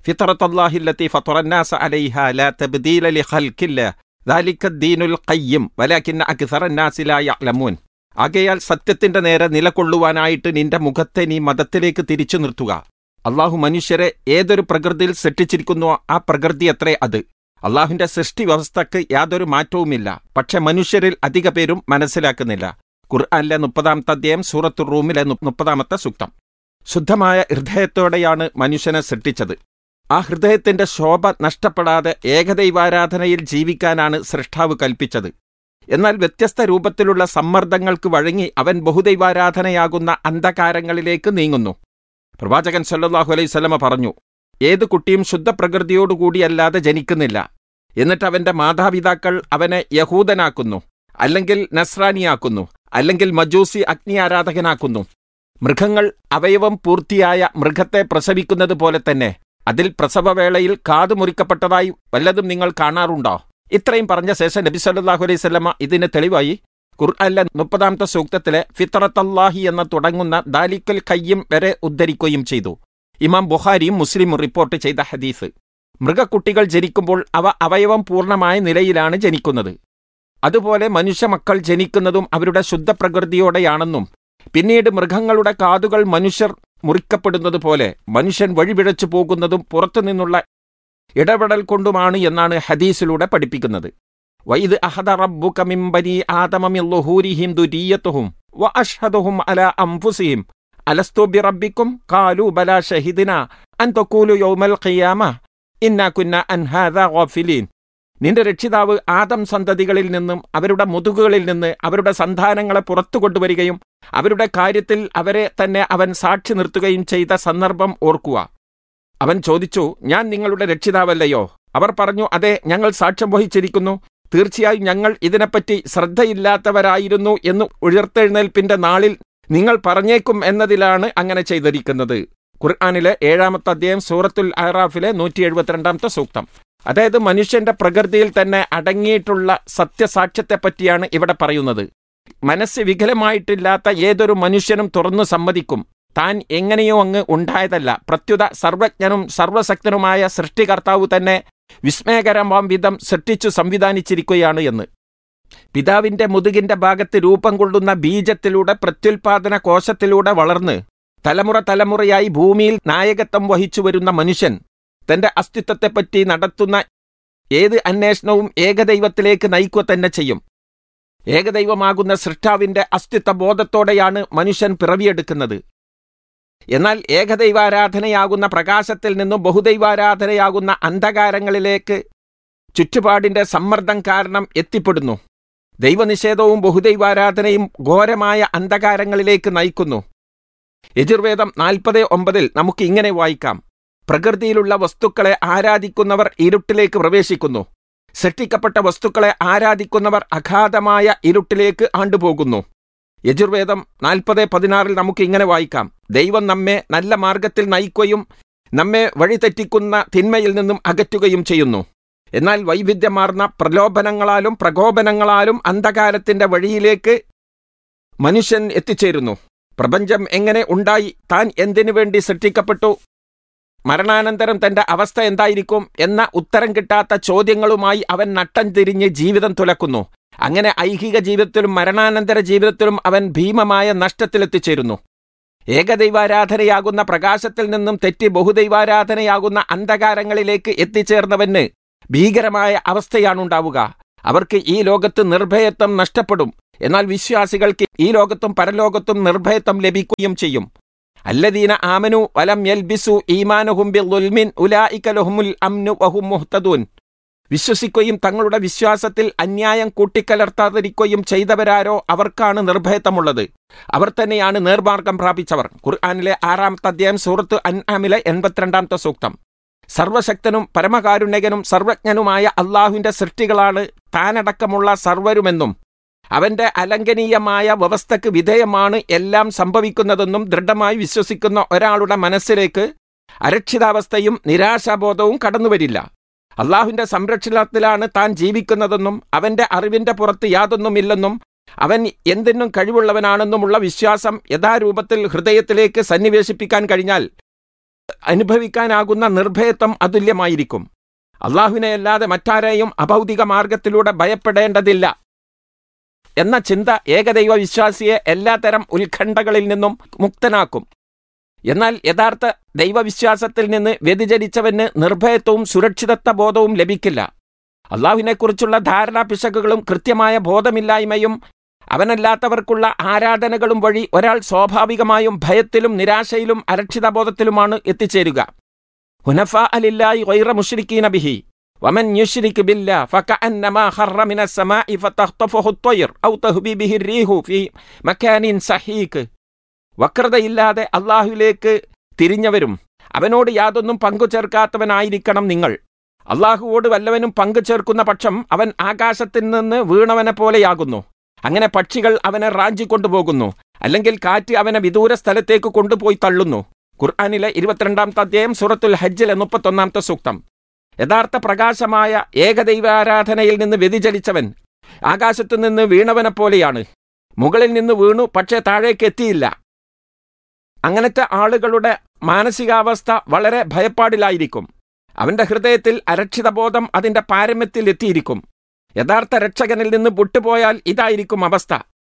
ഫിത്രത്തല്ലാഹി അല്ലത്തി ഫത്തറന്നാസ അലൈഹ ലാ തബ്ദീല ലിഖൽഖില്ലാ ذلك الدين القيم ولكن أكثر الناس لا يعلمون ആകയാൽ സത്യത്തിന്റെ നേരെ നിലകൊള്ളുവാനായിട്ട് നിന്റെ മുഖത്തെ നീ മതത്തിലേക്ക് തിരിച്ചു നിർത്തുക അള്ളാഹു മനുഷ്യരെ ഏതൊരു പ്രകൃതിയിൽ സൃഷ്ടിച്ചിരിക്കുന്നുവോ ആ പ്രകൃതി അത്രേ അത് അള്ളാഹുവിന്റെ സൃഷ്ടി വ്യവസ്ഥക്ക് യാതൊരു മാറ്റവുമില്ല പക്ഷെ മനുഷ്യരിൽ അധിക പേരും മനസ്സിലാക്കുന്നില്ല ഖുർആനിലെ മുപ്പതാമത്തെ അധ്യായം സൂറത്തു റൂമിലെ നു- മുപ്പതാമത്തെ സൂക്തം ശുദ്ധമായ ഹൃദയത്തോടെയാണ് മനുഷ്യനെ സൃഷ്ടിച്ചത് ആ ഹൃദയത്തിന്റെ ശോഭ നഷ്ടപ്പെടാതെ ഏകദൈവാരാധനയിൽ ജീവിക്കാനാണ് സൃഷ്ടാവ് കൽപ്പിച്ചത് എന്നാൽ വ്യത്യസ്ത രൂപത്തിലുള്ള സമ്മർദ്ദങ്ങൾക്ക് വഴങ്ങി അവൻ ബഹുദൈവാരാധനയാകുന്ന അന്ധകാരങ്ങളിലേക്ക് നീങ്ങുന്നു പ്രവാചകൻ സല്ലല്ലാഹു അലൈഹി സ്വലമ പറഞ്ഞു ഏത് കുട്ടിയും ശുദ്ധ പ്രകൃതിയോടുകൂടിയല്ലാതെ ജനിക്കുന്നില്ല എന്നിട്ട് അവന്റെ മാതാപിതാക്കൾ അവനെ യഹൂദനാക്കുന്നു അല്ലെങ്കിൽ നസ്രാനിയാക്കുന്നു അല്ലെങ്കിൽ മജൂസി അഗ്നി ആരാധകനാക്കുന്നു മൃഗങ്ങൾ അവയവം പൂർത്തിയായ മൃഗത്തെ പ്രസവിക്കുന്നത് പോലെ തന്നെ അതിൽ പ്രസവവേളയിൽ കാതു മുറിക്കപ്പെട്ടതായി വല്ലതും നിങ്ങൾ കാണാറുണ്ടോ ഇത്രയും പറഞ്ഞ ശേഷം നബി സല്ലല്ലാഹു അലൈഹി സ്വലമ ഇതിന് തെളിവായി ഖുർആനിലെ മുപ്പതാമത്തെ സൂക്തത്തിലെ ഫിത്രത്തല്ലാഹി എന്ന തുടങ്ങുന്ന ദാലിക്കൽ കയ്യും വരെ ഉദ്ധരിക്കുകയും ചെയ്തു ഇമാം ബുഖാരിയും മുസ്ലിമും റിപ്പോർട്ട് ചെയ്ത ഹദീസ് മൃഗക്കുട്ടികൾ ജനിക്കുമ്പോൾ അവ അവയവം പൂർണ്ണമായ നിലയിലാണ് ജനിക്കുന്നത് അതുപോലെ മനുഷ്യമക്കൾ ജനിക്കുന്നതും അവരുടെ ശുദ്ധ പ്രകൃതിയോടെയാണെന്നും പിന്നീട് മൃഗങ്ങളുടെ കാതുകൾ മനുഷ്യർ മുറിക്കപ്പെടുന്നത് പോലെ മനുഷ്യൻ വഴിപിഴച്ചു പോകുന്നതും പുറത്തുനിന്നുള്ള ഇടപെടൽ കൊണ്ടുമാണ് എന്നാണ് ഹദീസിലൂടെ പഠിപ്പിക്കുന്നത് വൈദ് അഹദ റബ്ബുക മിൻ ബനി ആദമ മിൻ ളുഹൂരിഹിം ദുരിയത്തുഹും വ അഷ്ഹദുഹും അലാ അൻഫുസിഹിം അലസ്തു ബിറബ്ബിക്കും ഖാലു ബലാ ഷഹിദിന അൻ തഖൂലു യൗമൽ ഖിയാമ ഇന്നാ കുന്ന അൻ ഹാദാ ഗാഫിലീൻ നിന്റെ രക്ഷിതാവ് ആദം സന്തതികളിൽ നിന്നും അവരുടെ മുതുകുകളിൽ നിന്ന് അവരുടെ സന്താനങ്ങളെ പുറത്തു കൊണ്ടുവരികയും അവരുടെ കാര്യത്തിൽ അവരെ തന്നെ അവൻ സാക്ഷി നിർത്തുകയും ചെയ്ത സന്ദർഭം ഓർക്കുക അവൻ ചോദിച്ചു ഞാൻ നിങ്ങളുടെ രക്ഷിതാവല്ലയോ അവർ പറഞ്ഞു അതെ ഞങ്ങൾ സാക്ഷ്യം വഹിച്ചിരിക്കുന്നു തീർച്ചയായും ഞങ്ങൾ ഇതിനെപ്പറ്റി ശ്രദ്ധയില്ലാത്തവരായിരുന്നു എന്ന് ഉയർത്തെഴുന്നേൽപ്പിന്റെ നാളിൽ നിങ്ങൾ പറഞ്ഞേക്കും എന്നതിലാണ് അങ്ങനെ ചെയ്തിരിക്കുന്നത് ഖുർആാനിലെ ഏഴാമത്തെ അധ്യായം സൂറത്തുൽ അഹ്റാഫിലെ നൂറ്റി എഴുപത്തിരണ്ടാമത്തെ സൂക്തം അതായത് മനുഷ്യന്റെ പ്രകൃതിയിൽ തന്നെ അടങ്ങിയിട്ടുള്ള സത്യസാക്ഷ്യത്തെപ്പറ്റിയാണ് ഇവിടെ പറയുന്നത് മനസ്സ് വികലമായിട്ടില്ലാത്ത ഏതൊരു മനുഷ്യനും തുറന്നു സമ്മതിക്കും താൻ എങ്ങനെയോ അങ്ങ് ഉണ്ടായതല്ല പ്രത്യുത സർവജ്ഞനും സർവശക്തനുമായ സൃഷ്ടികർത്താവ് തന്നെ വിസ്മയകരമാം വിധം സൃഷ്ടിച്ചു സംവിധാനിച്ചിരിക്കുകയാണ് എന്ന് പിതാവിന്റെ മുതുകിന്റെ ഭാഗത്ത് രൂപം കൊള്ളുന്ന ബീജത്തിലൂടെ പ്രത്യുൽപാദന കോശത്തിലൂടെ വളർന്ന് തലമുറ തലമുറയായി ഭൂമിയിൽ നായകത്വം വഹിച്ചു വരുന്ന മനുഷ്യൻ തന്റെ അസ്തിത്വത്തെപ്പറ്റി നടത്തുന്ന ഏത് അന്വേഷണവും ഏകദൈവത്തിലേക്ക് നയിക്കുക തന്നെ ചെയ്യും ഏകദൈവമാകുന്ന സൃഷ്ടാവിന്റെ അസ്തിത്വ ബോധത്തോടെയാണ് മനുഷ്യൻ പിറവിയെടുക്കുന്നത് എന്നാൽ ഏകദൈവാരാധനയാകുന്ന പ്രകാശത്തിൽ നിന്നും ബഹുദൈവാരാധനയാകുന്ന അന്ധകാരങ്ങളിലേക്ക് ചുറ്റുപാടിന്റെ സമ്മർദ്ദം കാരണം എത്തിപ്പെടുന്നു ദൈവനിഷേധവും ബഹുദൈവാരാധനയും ഘോരമായ അന്ധകാരങ്ങളിലേക്ക് നയിക്കുന്നു യജുർവേദം നാൽപ്പത് ഒമ്പതിൽ നമുക്ക് ഇങ്ങനെ വായിക്കാം പ്രകൃതിയിലുള്ള വസ്തുക്കളെ ആരാധിക്കുന്നവർ ഇരുട്ടിലേക്ക് പ്രവേശിക്കുന്നു സൃഷ്ടിക്കപ്പെട്ട വസ്തുക്കളെ ആരാധിക്കുന്നവർ അഗാധമായ ഇരുട്ടിലേക്ക് ആണ്ടുപോകുന്നു യജുർവേദം നാൽപ്പത് പതിനാറിൽ നമുക്ക് ഇങ്ങനെ വായിക്കാം ദൈവം നമ്മെ നല്ല മാർഗത്തിൽ നയിക്കുകയും നമ്മെ വഴിതെറ്റിക്കുന്ന തിന്മയിൽ നിന്നും അകറ്റുകയും ചെയ്യുന്നു എന്നാൽ വൈവിധ്യമാർന്ന പ്രലോഭനങ്ങളാലും പ്രകോപനങ്ങളാലും അന്ധകാരത്തിന്റെ വഴിയിലേക്ക് മനുഷ്യൻ എത്തിച്ചേരുന്നു പ്രപഞ്ചം എങ്ങനെ ഉണ്ടായി താൻ എന്തിനു വേണ്ടി സൃഷ്ടിക്കപ്പെട്ടു മരണാനന്തരം തന്റെ അവസ്ഥ എന്തായിരിക്കും എന്ന ഉത്തരം കിട്ടാത്ത ചോദ്യങ്ങളുമായി അവൻ നട്ടം തിരിഞ്ഞ് ജീവിതം തുലക്കുന്നു അങ്ങനെ ഐഹിക ജീവിതത്തിലും മരണാനന്തര ജീവിതത്തിലും അവൻ ഭീമമായ നഷ്ടത്തിലെത്തിച്ചേരുന്നു ഏകദൈവാരാധനയാകുന്ന പ്രകാശത്തിൽ നിന്നും തെറ്റി ബഹുദൈവാരാധനയാകുന്ന അന്ധകാരങ്ങളിലേക്ക് എത്തിച്ചേർന്നവന് ഭീകരമായ അവസ്ഥയാണുണ്ടാവുക അവർക്ക് ഈ ലോകത്ത് നിർഭയത്വം നഷ്ടപ്പെടും എന്നാൽ വിശ്വാസികൾക്ക് ഈ ലോകത്തും പരലോകത്തും നിർഭയത്വം ലഭിക്കുകയും ചെയ്യും അല്ലദീന ആമനു വലം യൽബിസു ഈമാനുഹും ബിൽമിൻ ഉലായിക ലഹുമുൽ അംനു വഹും മുഹ്തദൂൻ വിശ്വസിക്കുകയും തങ്ങളുടെ വിശ്വാസത്തിൽ അന്യായം കൂട്ടിക്കലർത്താതിരിക്കുകയും ചെയ്തവരാരോ അവർക്കാണ് നിർഭയത്വമുള്ളത് അവർ തന്നെയാണ് നേർമാർഗം പ്രാപിച്ചവർ ഖുർആാനിലെ ആറാമത്തെ അധ്യായം സൂറത്ത് അൻആമിലെ എൺപത്തിരണ്ടാമത്തെ സൂക്തം സർവശക്തനും പരമകാരുണ്യകനും സർവജ്ഞനുമായ അള്ളാഹുവിന്റെ സൃഷ്ടികളാണ് താനടക്കമുള്ള സർവരുമെന്നും അവന്റെ അലംഘനീയമായ വ്യവസ്ഥയ്ക്ക് വിധേയമാണ് എല്ലാം സംഭവിക്കുന്നതെന്നും ദൃഢമായി വിശ്വസിക്കുന്ന ഒരാളുടെ മനസ്സിലേക്ക് അരക്ഷിതാവസ്ഥയും നിരാശാബോധവും കടന്നുവരില്ല അള്ളാഹുവിന്റെ സംരക്ഷണത്തിലാണ് താൻ ജീവിക്കുന്നതെന്നും അവന്റെ അറിവിന്റെ പുറത്ത് യാതൊന്നുമില്ലെന്നും അവൻ എന്തിനും കഴിവുള്ളവനാണെന്നുമുള്ള വിശ്വാസം യഥാരൂപത്തിൽ ഹൃദയത്തിലേക്ക് സന്നിവേശിപ്പിക്കാൻ കഴിഞ്ഞാൽ അനുഭവിക്കാനാകുന്ന നിർഭയത്വം അതുല്യമായിരിക്കും അള്ളാഹുവിനെ അല്ലാതെ മറ്റാരെയും അഭൗതിക മാർഗത്തിലൂടെ ഭയപ്പെടേണ്ടതില്ല എന്ന ചിന്ത ഏകദൈവ വിശ്വാസിയെ എല്ലാത്തരം ഉത്കണ്ഠകളിൽ നിന്നും മുക്തനാക്കും എന്നാൽ യഥാർത്ഥ ദൈവവിശ്വാസത്തിൽ നിന്ന് വ്യതിചലിച്ചവന് നിർഭയത്വവും സുരക്ഷിതത്വ ബോധവും ലഭിക്കില്ല അള്ളാഹുവിനെക്കുറിച്ചുള്ള ധാരണാ പിശകുകളും കൃത്യമായ ബോധമില്ലായ്മയും അവനല്ലാത്തവർക്കുള്ള ആരാധനകളും വഴി ഒരാൾ സ്വാഭാവികമായും ഭയത്തിലും നിരാശയിലും അരക്ഷിതബോധത്തിലുമാണ് എത്തിച്ചേരുക ഹുനഫ അലില്ലായി വൈറ മുഷ്രിക്കീന ബിഹി വമൻ യുഷ്രിക് ബില്ല ഫകഅന്നമാ ഖറ മിന സമാഇ ഫതഖ്തഫഹു الطير ഔ തഹ്ബി ബിഹി الريح ഫീ മക്കാനിൻ സഹീക് വക്രതയില്ലാതെ അള്ളാഹുവിലേക്ക് തിരിഞ്ഞവരും അവനോട് യാതൊന്നും പങ്കു ചേർക്കാത്തവനായിരിക്കണം നിങ്ങൾ അള്ളാഹുവോട് വല്ലവനും പങ്കു ചേർക്കുന്ന പക്ഷം അവൻ ആകാശത്തിൽ നിന്ന് വീണവനെ പോലെയാകുന്നു അങ്ങനെ പക്ഷികൾ അവനെ റാഞ്ചിക്കൊണ്ടുപോകുന്നു അല്ലെങ്കിൽ കാറ്റ് അവനെ വിദൂര സ്ഥലത്തേക്ക് കൊണ്ടുപോയി തള്ളുന്നു ഖുർആാനിലെ ഇരുപത്തിരണ്ടാമത്തെ അധ്യായം സൂറത്തുൽ ഹജ്ജിലെ മുപ്പത്തൊന്നാമത്തെ സൂക്തം യഥാർത്ഥ പ്രകാശമായ ഏകദൈവാരാധനയിൽ നിന്ന് വ്യതിചലിച്ചവൻ ആകാശത്തു നിന്ന് വീണവനെ പോലെയാണ് മുകളിൽ നിന്ന് വീണു പക്ഷേ താഴേക്ക് എത്തിയില്ല അങ്ങനത്തെ ആളുകളുടെ മാനസികാവസ്ഥ വളരെ ഭയപ്പാടിലായിരിക്കും അവന്റെ ഹൃദയത്തിൽ അരക്ഷിതബോധം അതിന്റെ പാരമ്യത്തിൽ എത്തിയിരിക്കും യഥാർത്ഥ രക്ഷകനിൽ നിന്ന് വിട്ടുപോയാൽ ഇതായിരിക്കും അവസ്ഥ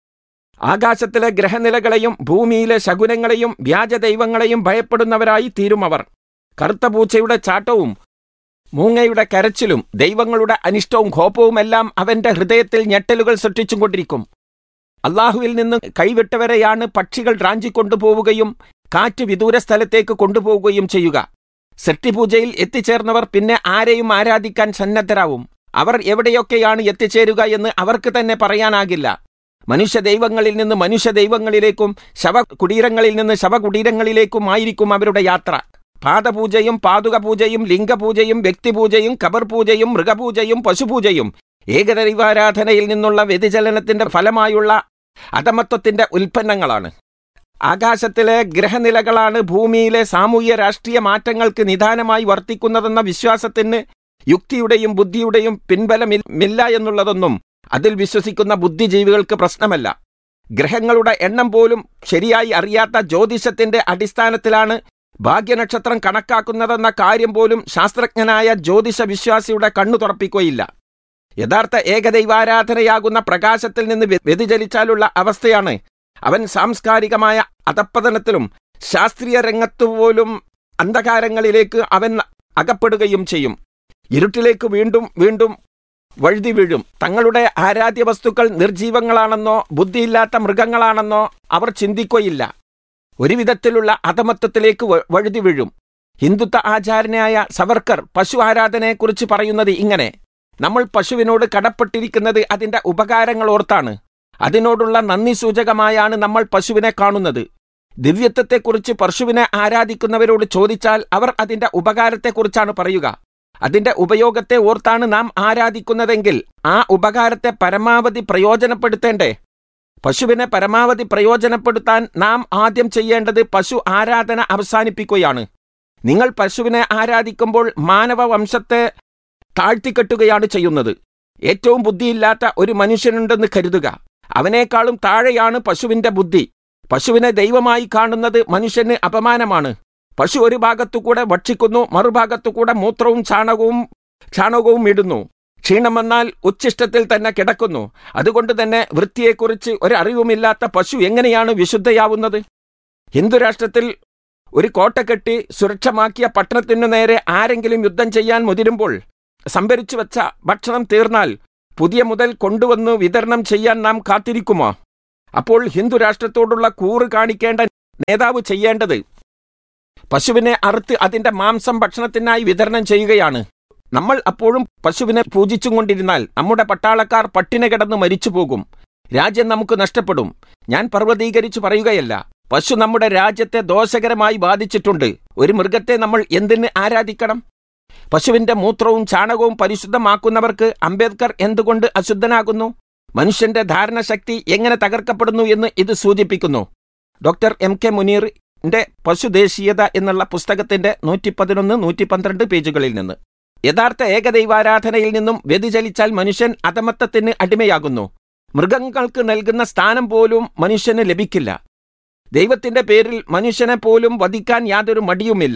ആകാശത്തിലെ ഗ്രഹനിലകളെയും ഭൂമിയിലെ ശകുനങ്ങളെയും വ്യാജദൈവങ്ങളെയും ഭയപ്പെടുന്നവരായി തീരും അവർ കറുത്ത പൂച്ചയുടെ ചാട്ടവും മൂങ്ങയുടെ കരച്ചിലും ദൈവങ്ങളുടെ അനിഷ്ടവും കോപവുമെല്ലാം അവന്റെ ഹൃദയത്തിൽ ഞെട്ടലുകൾ സൃഷ്ടിച്ചുകൊണ്ടിരിക്കും അള്ളാഹുവിൽ നിന്ന് കൈവിട്ടവരെയാണ് പക്ഷികൾ റാഞ്ചിക്കൊണ്ടുപോവുകയും കാറ്റ് വിദൂര സ്ഥലത്തേക്ക് കൊണ്ടുപോവുകയും ചെയ്യുക സൃഷ്ടിപൂജയിൽ എത്തിച്ചേർന്നവർ പിന്നെ ആരെയും ആരാധിക്കാൻ സന്നദ്ധരാവും അവർ എവിടെയൊക്കെയാണ് എത്തിച്ചേരുക എന്ന് അവർക്ക് തന്നെ പറയാനാകില്ല മനുഷ്യ ദൈവങ്ങളിൽ നിന്ന് മനുഷ്യ ദൈവങ്ങളിലേക്കും ശവ കുടീരങ്ങളിൽ നിന്ന് ശവകുടീരങ്ങളിലേക്കും ആയിരിക്കും അവരുടെ യാത്ര പാദപൂജയും പാതുക പൂജയും ലിംഗപൂജയും വ്യക്തിപൂജയും കബർ പൂജയും മൃഗപൂജയും പശുപൂജയും ഏകദൈവാരാധനയിൽ നിന്നുള്ള വ്യതിചലനത്തിന്റെ ഫലമായുള്ള അധമത്വത്തിന്റെ ഉൽപ്പന്നങ്ങളാണ് ആകാശത്തിലെ ഗ്രഹനിലകളാണ് ഭൂമിയിലെ സാമൂഹ്യ രാഷ്ട്രീയ മാറ്റങ്ങൾക്ക് നിദാനമായി വർത്തിക്കുന്നതെന്ന വിശ്വാസത്തിന് യുക്തിയുടെയും ബുദ്ധിയുടെയും പിൻബലമില്ല എന്നുള്ളതൊന്നും അതിൽ വിശ്വസിക്കുന്ന ബുദ്ധിജീവികൾക്ക് പ്രശ്നമല്ല ഗ്രഹങ്ങളുടെ എണ്ണം പോലും ശരിയായി അറിയാത്ത ജ്യോതിഷത്തിന്റെ അടിസ്ഥാനത്തിലാണ് ഭാഗ്യനക്ഷത്രം കണക്കാക്കുന്നതെന്ന കാര്യം പോലും ശാസ്ത്രജ്ഞനായ ജ്യോതിഷ വിശ്വാസിയുടെ കണ്ണു തുറപ്പിക്കുകയില്ല യഥാർത്ഥ ഏകദൈവാരാധനയാകുന്ന പ്രകാശത്തിൽ നിന്ന് വ്യതിചലിച്ചാലുള്ള അവസ്ഥയാണ് അവൻ സാംസ്കാരികമായ അധപ്പതനത്തിലും ശാസ്ത്രീയ രംഗത്തുപോലും അന്ധകാരങ്ങളിലേക്ക് അവൻ അകപ്പെടുകയും ചെയ്യും ഇരുട്ടിലേക്ക് വീണ്ടും വീണ്ടും വഴുതി വീഴും തങ്ങളുടെ ആരാധ്യ വസ്തുക്കൾ നിർജീവങ്ങളാണെന്നോ ബുദ്ധിയില്ലാത്ത മൃഗങ്ങളാണെന്നോ അവർ ചിന്തിക്കുകയില്ല ഒരു വിധത്തിലുള്ള അധമത്വത്തിലേക്ക് വഴുതി വീഴും ഹിന്ദുത്വ ആചാരനായ സവർക്കർ പശു ആരാധനയെക്കുറിച്ച് പറയുന്നത് ഇങ്ങനെ നമ്മൾ പശുവിനോട് കടപ്പെട്ടിരിക്കുന്നത് അതിന്റെ ഉപകാരങ്ങൾ ഓർത്താണ് അതിനോടുള്ള നന്ദി സൂചകമായാണ് നമ്മൾ പശുവിനെ കാണുന്നത് ദിവ്യത്വത്തെക്കുറിച്ച് പശുവിനെ ആരാധിക്കുന്നവരോട് ചോദിച്ചാൽ അവർ അതിന്റെ ഉപകാരത്തെക്കുറിച്ചാണ് പറയുക അതിന്റെ ഉപയോഗത്തെ ഓർത്താണ് നാം ആരാധിക്കുന്നതെങ്കിൽ ആ ഉപകാരത്തെ പരമാവധി പ്രയോജനപ്പെടുത്തേണ്ടേ പശുവിനെ പരമാവധി പ്രയോജനപ്പെടുത്താൻ നാം ആദ്യം ചെയ്യേണ്ടത് പശു ആരാധന അവസാനിപ്പിക്കുകയാണ് നിങ്ങൾ പശുവിനെ ആരാധിക്കുമ്പോൾ മാനവ വംശത്തെ താഴ്ത്തിക്കെട്ടുകയാണ് ചെയ്യുന്നത് ഏറ്റവും ബുദ്ധിയില്ലാത്ത ഒരു മനുഷ്യനുണ്ടെന്ന് കരുതുക അവനേക്കാളും താഴെയാണ് പശുവിന്റെ ബുദ്ധി പശുവിനെ ദൈവമായി കാണുന്നത് മനുഷ്യന് അപമാനമാണ് പശു ഒരു ഭാഗത്തുകൂടെ ഭക്ഷിക്കുന്നു മറുഭാഗത്തുകൂടെ മൂത്രവും ചാണകവും ചാണകവും ഇടുന്നു ക്ഷീണം വന്നാൽ ഉച്ഛിഷ്ടത്തിൽ തന്നെ കിടക്കുന്നു അതുകൊണ്ട് തന്നെ വൃത്തിയെക്കുറിച്ച് ഒരറിവുമില്ലാത്ത പശു എങ്ങനെയാണ് വിശുദ്ധയാവുന്നത് ഹിന്ദുരാഷ്ട്രത്തിൽ ഒരു കോട്ട കെട്ടി സുരക്ഷമാക്കിയ പട്ടണത്തിനു നേരെ ആരെങ്കിലും യുദ്ധം ചെയ്യാൻ മുതിരുമ്പോൾ സംഭരിച്ചു വെച്ച ഭക്ഷണം തീർന്നാൽ പുതിയ മുതൽ കൊണ്ടുവന്ന് വിതരണം ചെയ്യാൻ നാം കാത്തിരിക്കുമോ അപ്പോൾ ഹിന്ദു രാഷ്ട്രത്തോടുള്ള കൂറ് കാണിക്കേണ്ട നേതാവ് ചെയ്യേണ്ടത് പശുവിനെ അറുത്ത് അതിന്റെ മാംസം ഭക്ഷണത്തിനായി വിതരണം ചെയ്യുകയാണ് നമ്മൾ അപ്പോഴും പശുവിനെ പൂജിച്ചും കൊണ്ടിരുന്നാൽ നമ്മുടെ പട്ടാളക്കാർ പട്ടിണി കിടന്ന് മരിച്ചു പോകും രാജ്യം നമുക്ക് നഷ്ടപ്പെടും ഞാൻ പർവ്വതീകരിച്ചു പറയുകയല്ല പശു നമ്മുടെ രാജ്യത്തെ ദോഷകരമായി ബാധിച്ചിട്ടുണ്ട് ഒരു മൃഗത്തെ നമ്മൾ എന്തിന് ആരാധിക്കണം പശുവിന്റെ മൂത്രവും ചാണകവും പരിശുദ്ധമാക്കുന്നവർക്ക് അംബേദ്കർ എന്തുകൊണ്ട് അശുദ്ധനാകുന്നു മനുഷ്യന്റെ ധാരണശക്തി എങ്ങനെ തകർക്കപ്പെടുന്നു എന്ന് ഇത് സൂചിപ്പിക്കുന്നു ഡോക്ടർ എം കെ മുനീറിന്റെ പശുദേശീയത എന്നുള്ള പുസ്തകത്തിന്റെ നൂറ്റി പതിനൊന്ന് നൂറ്റി പന്ത്രണ്ട് പേജുകളിൽ നിന്ന് യഥാർത്ഥ ഏകദൈവാരാധനയിൽ നിന്നും വ്യതിചലിച്ചാൽ മനുഷ്യൻ അധമത്തത്തിന് അടിമയാകുന്നു മൃഗങ്ങൾക്ക് നൽകുന്ന സ്ഥാനം പോലും മനുഷ്യന് ലഭിക്കില്ല ദൈവത്തിന്റെ പേരിൽ മനുഷ്യനെ പോലും വധിക്കാൻ യാതൊരു മടിയുമില്ല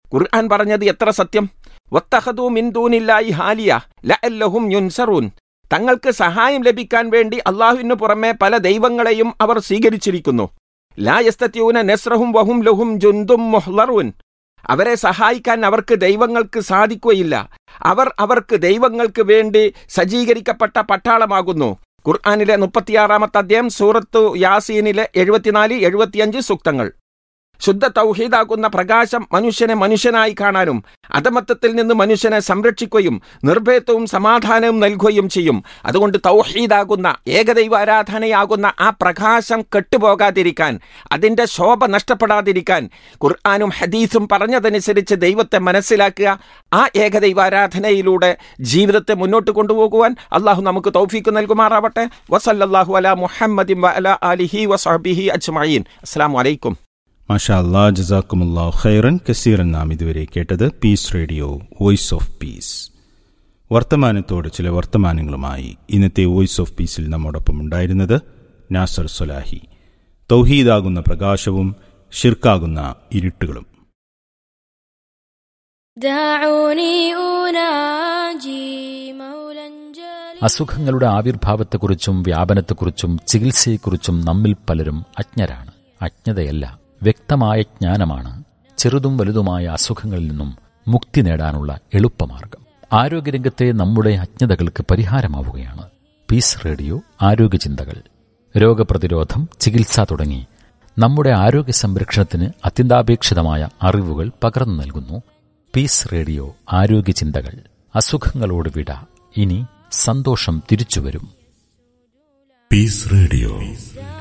ഖുർആൻ പറഞ്ഞത് എത്ര സത്യം വത്തഹദു മിൻ ദൂനില്ലാഹി ഹാലിയ ലഅല്ലഹും യുൻസറൂൻ തങ്ങൾക്ക് സഹായം ലഭിക്കാൻ വേണ്ടി അള്ളാഹുവിനു പുറമെ പല ദൈവങ്ങളെയും അവർ സ്വീകരിച്ചിരിക്കുന്നു ലാ യസ്തത്യൂന നെസ്രഹും വഹും ലഹും ജുന്തും മുഹ്ലറൂൻ അവരെ സഹായിക്കാൻ അവർക്ക് ദൈവങ്ങൾക്ക് സാധിക്കുകയില്ല അവർ അവർക്ക് ദൈവങ്ങൾക്ക് വേണ്ടി സജ്ജീകരിക്കപ്പെട്ട പട്ടാളമാകുന്നു ഖുർആാനിലെ മുപ്പത്തിയാറാമത്തെ അധ്യായം സൂറത്തു യാസീനിലെ എഴുപത്തിനാല് എഴുപത്തിയഞ്ച് സൂക്തങ്ങൾ ശുദ്ധ തൗഹീദാകുന്ന പ്രകാശം മനുഷ്യനെ മനുഷ്യനായി കാണാനും അധമത്വത്തിൽ നിന്ന് മനുഷ്യനെ സംരക്ഷിക്കുകയും നിർഭയത്വവും സമാധാനവും നൽകുകയും ചെയ്യും അതുകൊണ്ട് തൗഹീദാകുന്ന ഏകദൈവ ആരാധനയാകുന്ന ആ പ്രകാശം കെട്ടുപോകാതിരിക്കാൻ അതിൻ്റെ ശോഭ നഷ്ടപ്പെടാതിരിക്കാൻ ഖുർആാനും ഹദീസും പറഞ്ഞതനുസരിച്ച് ദൈവത്തെ മനസ്സിലാക്കുക ആ ഏകദൈവ ആരാധനയിലൂടെ ജീവിതത്തെ മുന്നോട്ട് കൊണ്ടുപോകുവാൻ അള്ളാഹു നമുക്ക് തൗഫീക്ക് നൽകുമാറാവട്ടെ വസല്ലാഹു അല മുഹമ്മദിൻ വ അല അലിഹി വസഹബിഹി അജ്മഈൻ അസ്സാം വലൈക്കും മാഷാ അല്ലാ ജസാക്കുമുല്ലാ ഖൈറൻ കസീറൻ നാം ഇതുവരെ കേട്ടത് peace radio voice of peace വർത്തമാനത്തോട് ചില വർത്തമാനങ്ങളുമായി ഇന്നത്തെ വോയിസ് ഓഫ് പീസിൽ നമ്മോടൊപ്പം ഉണ്ടായിരുന്നത് നാസർ സൊലാഹി തൗഹീദാകുന്ന പ്രകാശവും ഷിർക്കാകുന്ന ഇരുട്ടുകളും دعوني أناجي مولا جليلا അസുഖങ്ങളുടെ ആവിർഭാവത്തെക്കുറിച്ചും വ്യാപനത്തെക്കുറിച്ചും ചികിത്സയെക്കുറിച്ചും നമ്മിൽ പലരും അജ്ഞരാണ് അജ്ഞതയല്ല വ്യക്തമായ ജ്ഞാനമാണ് ചെറുതും വലുതുമായ അസുഖങ്ങളിൽ നിന്നും മുക്തി നേടാനുള്ള എളുപ്പമാർഗം ആരോഗ്യരംഗത്തെ നമ്മുടെ അജ്ഞതകൾക്ക് പരിഹാരമാവുകയാണ് പീസ് റേഡിയോ ആരോഗ്യചിന്തകൾ രോഗപ്രതിരോധം ചികിത്സ തുടങ്ങി നമ്മുടെ ആരോഗ്യ സംരക്ഷണത്തിന് അത്യന്താപേക്ഷിതമായ അറിവുകൾ പകർന്നു നൽകുന്നു പീസ് റേഡിയോ ആരോഗ്യചിന്തകൾ അസുഖങ്ങളോട് വിട ഇനി സന്തോഷം തിരിച്ചുവരും Peace Radio.